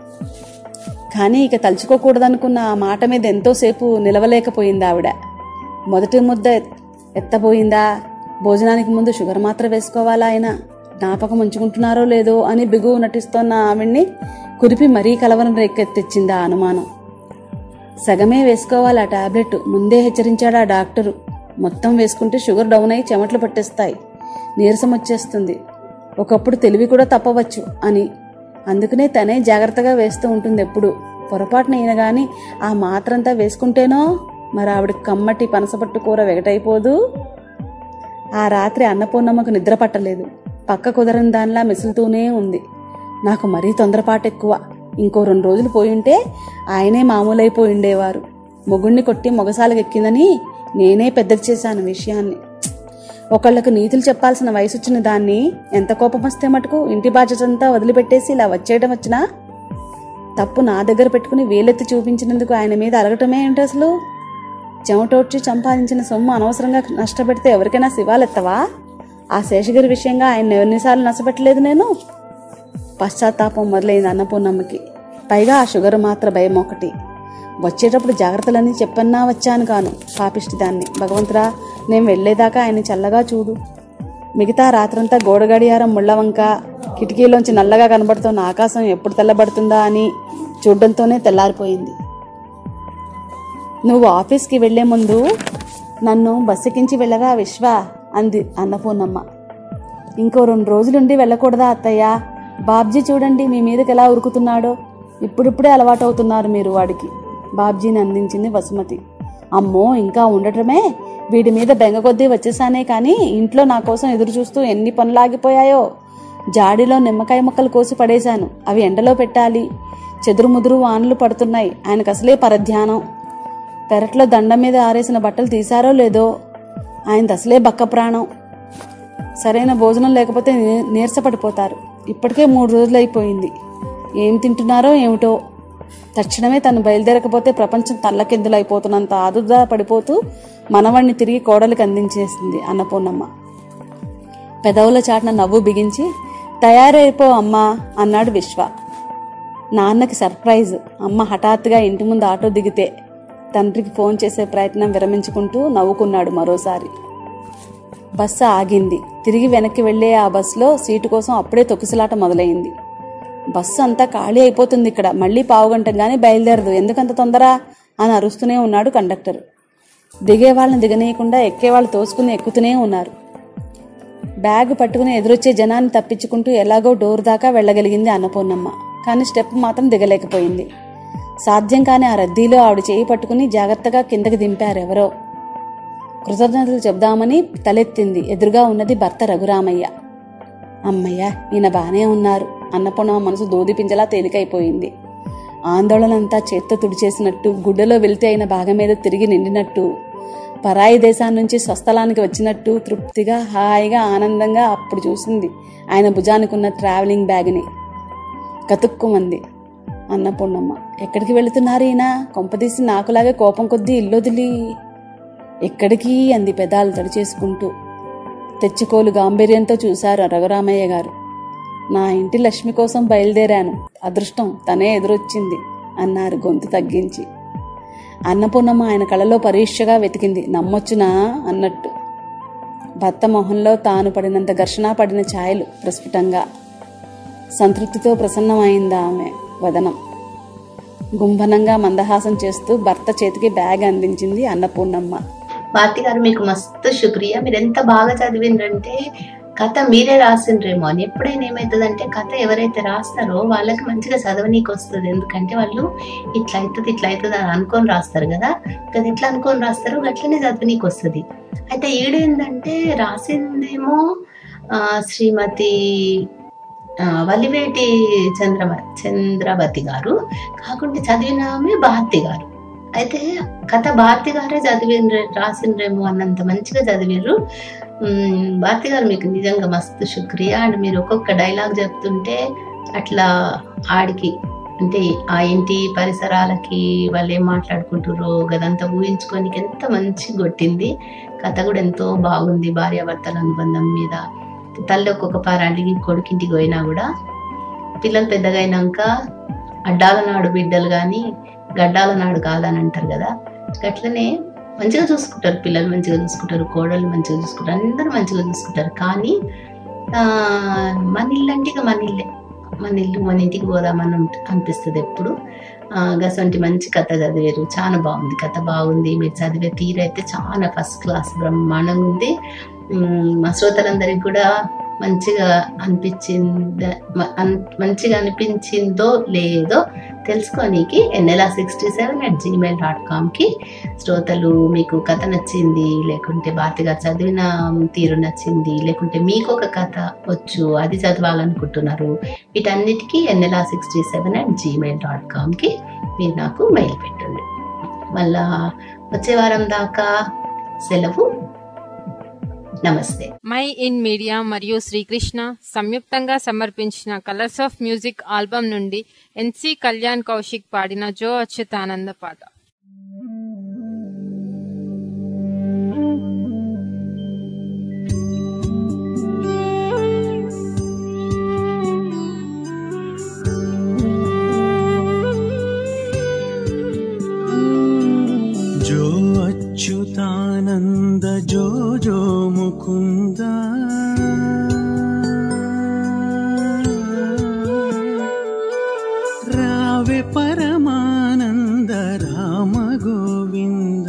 కానీ ఇక తలుచుకోకూడదనుకున్న ఆ మాట మీద ఎంతోసేపు నిలవలేకపోయింది ఆవిడ మొదటి ముద్ద ఎత్తబోయిందా భోజనానికి ముందు షుగర్ మాత్రం వేసుకోవాలా ఆయన జ్ఞాపకం ఉంచుకుంటున్నారో లేదో అని బిగువు నటిస్తోన్న ఆవిడ్ని కురిపి మరీ కలవరం రేకెత్తిచ్చింది ఆ అనుమానం సగమే వేసుకోవాలి ఆ టాబ్లెట్ ముందే హెచ్చరించాడు ఆ డాక్టరు మొత్తం వేసుకుంటే షుగర్ డౌన్ అయి చెమటలు పట్టేస్తాయి నీరసం వచ్చేస్తుంది ఒకప్పుడు తెలివి కూడా తప్పవచ్చు అని అందుకనే తనే జాగ్రత్తగా వేస్తూ ఉంటుంది ఎప్పుడు పొరపాటున అయినా గాని ఆ మాత్రంతా వేసుకుంటేనో మరి ఆవిడ కమ్మటి పనసపట్టు కూర వెగటైపోదు ఆ రాత్రి అన్నపూర్ణమ్మకు నిద్ర పట్టలేదు పక్క కుదరని దానిలా మెసులుతూనే ఉంది నాకు మరీ తొందరపాటు ఎక్కువ ఇంకో రెండు రోజులు పోయింటే ఆయనే మామూలైపోయి ఉండేవారు మొగుణ్ణి కొట్టి మొగసాలకు ఎక్కిందని నేనే పెద్దది చేశాను విషయాన్ని ఒకళ్ళకు నీతులు చెప్పాల్సిన వయసు వచ్చిన దాన్ని ఎంత కోపం వస్తే మటుకు ఇంటి బాధ్యతంతా వదిలిపెట్టేసి ఇలా వచ్చేయడం వచ్చినా తప్పు నా దగ్గర పెట్టుకుని వేలెత్తి చూపించినందుకు ఆయన మీద అలగటమే ఏంటి అసలు చెమటోడ్చి సంపాదించిన సొమ్ము అనవసరంగా నష్టపెడితే ఎవరికైనా శివాలెత్తవా ఆ శేషగిరి విషయంగా ఆయన ఎన్నిసార్లు నష్టపెట్టలేదు నేను పశ్చాత్తాపం మొదలైంది అన్నపూర్ణమ్మకి పైగా ఆ షుగర్ మాత్ర భయం ఒకటి వచ్చేటప్పుడు జాగ్రత్తలన్నీ చెప్పన్నా వచ్చాను కాను పాపిష్టి దాన్ని భగవంతురా నేను వెళ్ళేదాకా ఆయన చల్లగా చూడు మిగతా రాత్రంతా గోడ గడియారం ముళ్ళవంక కిటికీలోంచి నల్లగా కనబడుతున్న ఆకాశం ఎప్పుడు తెల్లబడుతుందా అని చూడడంతోనే తెల్లారిపోయింది నువ్వు ఆఫీస్కి వెళ్లే ముందు నన్ను బస్సెక్కించి వెళ్ళగా విశ్వ అంది అన్నపూర్ణమ్మ ఇంకో రెండు రోజులుండి వెళ్ళకూడదా అత్తయ్య బాబ్జీ చూడండి మీ మీదకి ఎలా ఉరుకుతున్నాడో ఇప్పుడిప్పుడే అలవాటవుతున్నారు మీరు వాడికి బాబ్జీని అందించింది వసుమతి అమ్మో ఇంకా ఉండటమే వీడి మీద బెంగ కొద్దీ వచ్చేసానే కానీ ఇంట్లో నా కోసం ఎదురు చూస్తూ ఎన్ని పనులాగిపోయాయో జాడీలో నిమ్మకాయ ముక్కలు కోసి పడేశాను అవి ఎండలో పెట్టాలి చెదురు ముదురు వానలు పడుతున్నాయి ఆయనకు అసలే పరధ్యానం పెరట్లో దండం మీద ఆరేసిన బట్టలు తీశారో లేదో ఆయన అసలే బక్క ప్రాణం సరైన భోజనం లేకపోతే నీ- నీరసపడిపోతారు ఇప్పటికే మూడు రోజులు అయిపోయింది ఏం తింటున్నారో ఏమిటో తక్షణమే తను బయలుదేరకపోతే ప్రపంచం తల్లకిందులైపోతున్నంత ఆదుర్దా పడిపోతూ మనవణ్ణి తిరిగి కోడలికి అందించేసింది అన్నపూర్ణమ్మ పెదవుల చాటున నవ్వు బిగించి తయారైపో అమ్మా అన్నాడు విశ్వ నాన్నకి సర్ప్రైజ్ అమ్మ హఠాత్తుగా ఇంటి ముందు ఆటో దిగితే తండ్రికి ఫోన్ చేసే ప్రయత్నం విరమించుకుంటూ నవ్వుకున్నాడు మరోసారి బస్సు ఆగింది తిరిగి వెనక్కి వెళ్లే ఆ బస్సులో సీటు కోసం అప్పుడే తొక్కిసలాట మొదలైంది బస్సు అంతా ఖాళీ అయిపోతుంది ఇక్కడ మళ్ళీ పావుగంట గానీ బయలుదేరదు ఎందుకంత తొందర అని అరుస్తూనే ఉన్నాడు కండక్టర్ దిగే వాళ్ళని దిగనీయకుండా ఎక్కేవాళ్ళు తోసుకుని ఎక్కుతూనే ఉన్నారు బ్యాగ్ పట్టుకుని ఎదురొచ్చే జనాన్ని తప్పించుకుంటూ ఎలాగో డోర్ దాకా వెళ్ళగలిగింది అన్నపూర్ణమ్మ కానీ స్టెప్ మాత్రం దిగలేకపోయింది సాధ్యం కాని ఆ రద్దీలో ఆవిడ చేయి పట్టుకుని జాగ్రత్తగా కిందకి దింపారెవరో కృతజ్ఞతలు చెబుదామని తలెత్తింది ఎదురుగా ఉన్నది భర్త రఘురామయ్య అమ్మయ్య ఈయన బానే ఉన్నారు అన్నపూర్ణమ్మ మనసు దోదిపించలా తేలికైపోయింది ఆందోళనంతా చేత్తో తుడిచేసినట్టు గుడ్డలో వెళ్తే అయిన భాగం మీద తిరిగి నిండినట్టు పరాయి దేశాన్ని నుంచి స్వస్థలానికి వచ్చినట్టు తృప్తిగా హాయిగా ఆనందంగా అప్పుడు చూసింది ఆయన భుజానికి ఉన్న ట్రావెలింగ్ బ్యాగ్ని కతుక్కుమంది అన్నపూర్ణమ్మ ఎక్కడికి వెళుతున్నారు ఈయన కొంపదీసి నాకులాగే కోపం కొద్దీ ఇల్లొదిలి ఎక్కడికి అంది పెదాలు తడిచేసుకుంటూ తెచ్చుకోలు గాంభీర్యంతో చూశారు రఘురామయ్య గారు నా ఇంటి లక్ష్మి కోసం బయలుదేరాను అదృష్టం తనే ఎదురొచ్చింది అన్నారు గొంతు తగ్గించి అన్నపూర్ణమ్మ ఆయన కళ్ళలో పరీక్షగా వెతికింది నమ్మొచ్చునా అన్నట్టు భర్త మొహంలో తాను పడినంత ఘర్షణ పడిన ఛాయలు ప్రస్ఫుటంగా సంతృప్తితో ప్రసన్నమైందా ఆమె వదనం గుంభనంగా మందహాసం చేస్తూ భర్త చేతికి బ్యాగ్ అందించింది అన్నపూర్ణమ్మ భారతి గారు మీకు మస్తు శుక్రియా మీరు ఎంత బాగా చదివిండ్రంటే కథ మీరే రాసిండ్రేమో అని ఎప్పుడైనా ఏమవుతుందంటే కథ ఎవరైతే రాస్తారో వాళ్ళకి మంచిగా చదవనీకి వస్తుంది ఎందుకంటే వాళ్ళు ఇట్లా అవుతుంది ఇట్లా అవుతుంది అని అనుకొని రాస్తారు కదా కదా ఎట్లా అనుకొని రాస్తారో అట్లనే చదవనీకి వస్తుంది అయితే ఈడేందంటే రాసిందేమో ఆ, శ్రీమతి ఆ, వలివేటి చంద్రమ చంద్రవతి గారు కాకుంటే చదివిన ఆమె భారతి గారు అయితే కథ భారతి గారే చదివిండ్రే రాసిండ్రేమో అన్నంత మంచిగా చదివిర్రు మ్మ్, భారతి గారు మీకు నిజంగా మస్తు శుక్రియా అండ్ మీరు ఒక్కొక్క డైలాగ్ చెప్తుంటే అట్లా ఆడికి అంటే ఆ ఇంటి పరిసరాలకి వాళ్ళు ఏం మాట్లాడుకుంటారో గదంతా ఊహించుకోనికి ఎంత మంచి కొట్టింది కథ కూడా ఎంతో బాగుంది భార్యాభర్తల అనుబంధం మీద తల్లి ఒక్కొక్క పారాంటికి కొడుకింటికి పోయినా కూడా పిల్లలు పెద్దగా అయినాక అడ్డాల నాడు బిడ్డలు కానీ గడ్డాల నాడు కాదని అంటారు కదా అట్లనే మంచిగా చూసుకుంటారు పిల్లలు మంచిగా చూసుకుంటారు కోడలు మంచిగా చూసుకుంటారు అందరూ మంచిగా చూసుకుంటారు కానీ ఆ, మన ఇల్లు అంటే ఇక మన ఇల్లే మన ఇల్లు మన ఇంటికి పోదామని ఉంట- అనిపిస్తుంది ఎప్పుడు ఆ, గసంటి మంచి కథ చదివారు చాలా బాగుంది కథ బాగుంది మీరు చదివే తీరైతే చాలా ఫస్ట్ క్లాస్ బ్రహ్మాండంగా ఉంది ఉమ్, మా శ్రోతలందరికి కూడా మంచిగా అనిపించింద మ- అన్- మంచిగా అనిపించిందో లేదో తెలుసుకోనీకి Ennela sixty seven at Gmail dot కామ్కి శ్రోతలు మీకు కథ నచ్చింది లేకుంటే భారతి గారు చదివిన తీరు నచ్చింది లేకుంటే మీకు ఒక కథ వచ్చు అది చదవాలనుకుంటున్నారు వీటన్నిటికీ Ennela sixty seven at Gmail dot కామ్కి మీరు నాకు మెయిల్ పెట్టండి మళ్ళా వచ్చే వారం దాకా సెలవు నమస్తే మై ఇన్ మీడియా మరియు శ్రీకృష్ణ సంయుక్తంగా సమర్పించిన కలర్స్ ఆఫ్ మ్యూజిక్ ఆల్బమ్ నుండి ఎన్సి కళ్యాణ్ కౌశిక్ పాడిన జో అచ్యుతానంద పాట जो अच्युतानन्द जो जो मुकुन्द रावे परमानन्द राम गोविन्द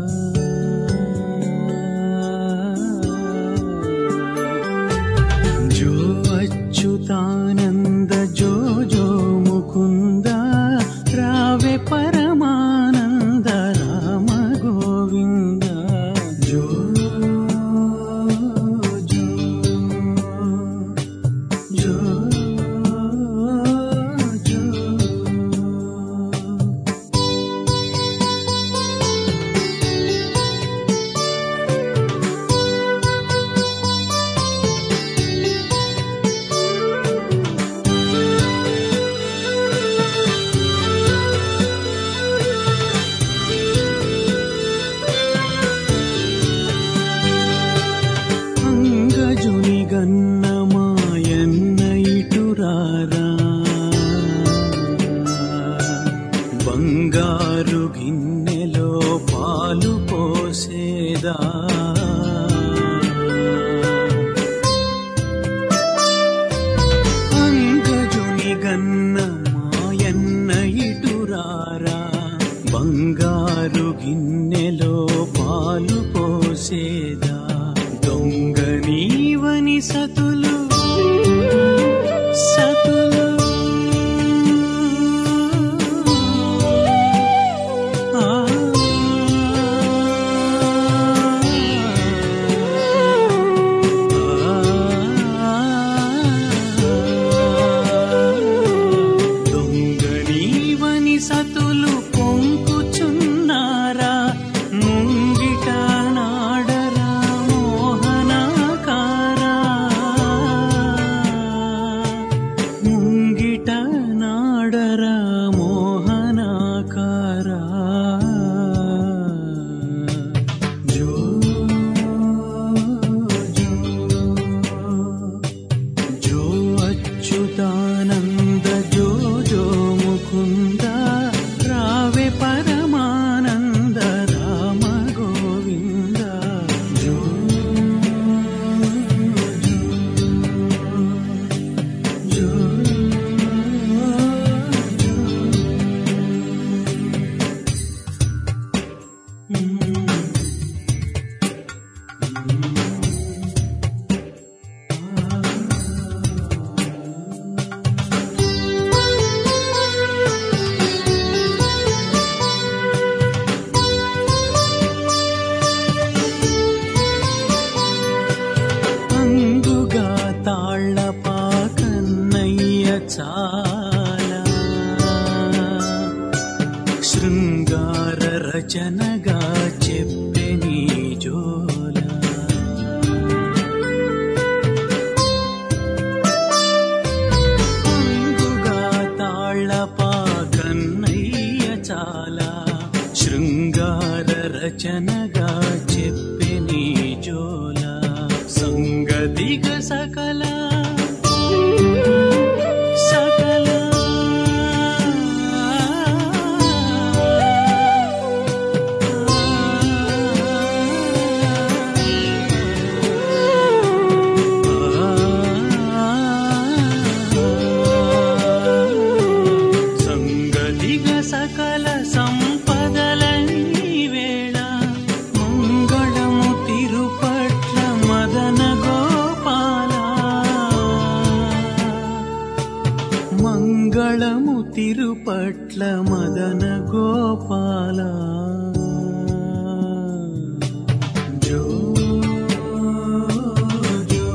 जो अच्युतानन्द जो जो मुकुन्द रावे परमानन्द राम गोविन्द जो जो जो जो పరమానంద జో జో ముకుంద రావే పరమానంద రామ గోవింద జో జో అంగుగా తాళ్ళ పాకన్నయ్య చాలా శృంగార రచనగా చెప్పె నీ జోల అంగుగా తాళ్ళ పాకన్నయ్య చాలా శృంగార రచనగా చెప్పె నీ జోల సంగతిగ సకల సకల సంగతిగ సకల సంపదలన్నీ వేళ మంగళము తిరుపట్ల మదన గోపాల మంగళము తిరుపట్ల మదన గోపాల జో జో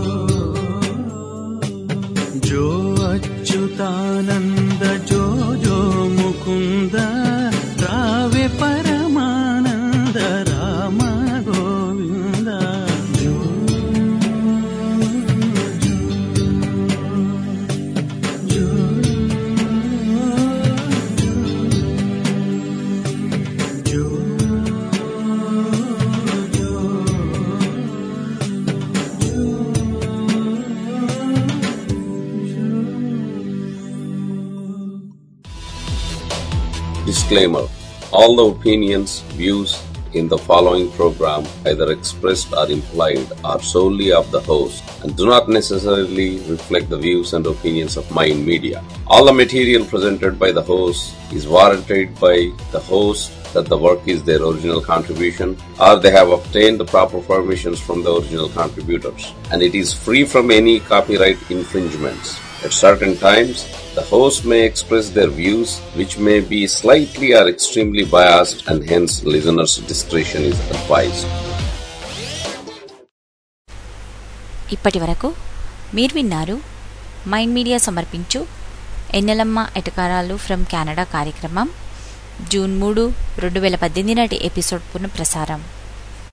జో అచ్యుతానంద జో జో ముకుంద రావే పరమానంద రామ గోవింద జో జో జో Disclaimer All the opinions, views in the following program, either expressed or implied, are solely of the host and do not necessarily reflect the views and opinions of Mind Media. All the material presented by the host is warranted by the host that the work is their original contribution or they have obtained the proper permissions from the original contributors and it is free from any copyright infringements. At certain times, the host may express their views which may be slightly or extremely biased and hence listeners' discretion is advised. ఇప్పటి వరకు మీరు విన్నారు mind media సమర్పించు ఎన్నెలమ్మ ఎటకారాలు from Canada కార్యక్రమం June మూడు రెండు వేల పద్దెనిమిది నాటి ఎపిసోడ్ పునఃప్రసారం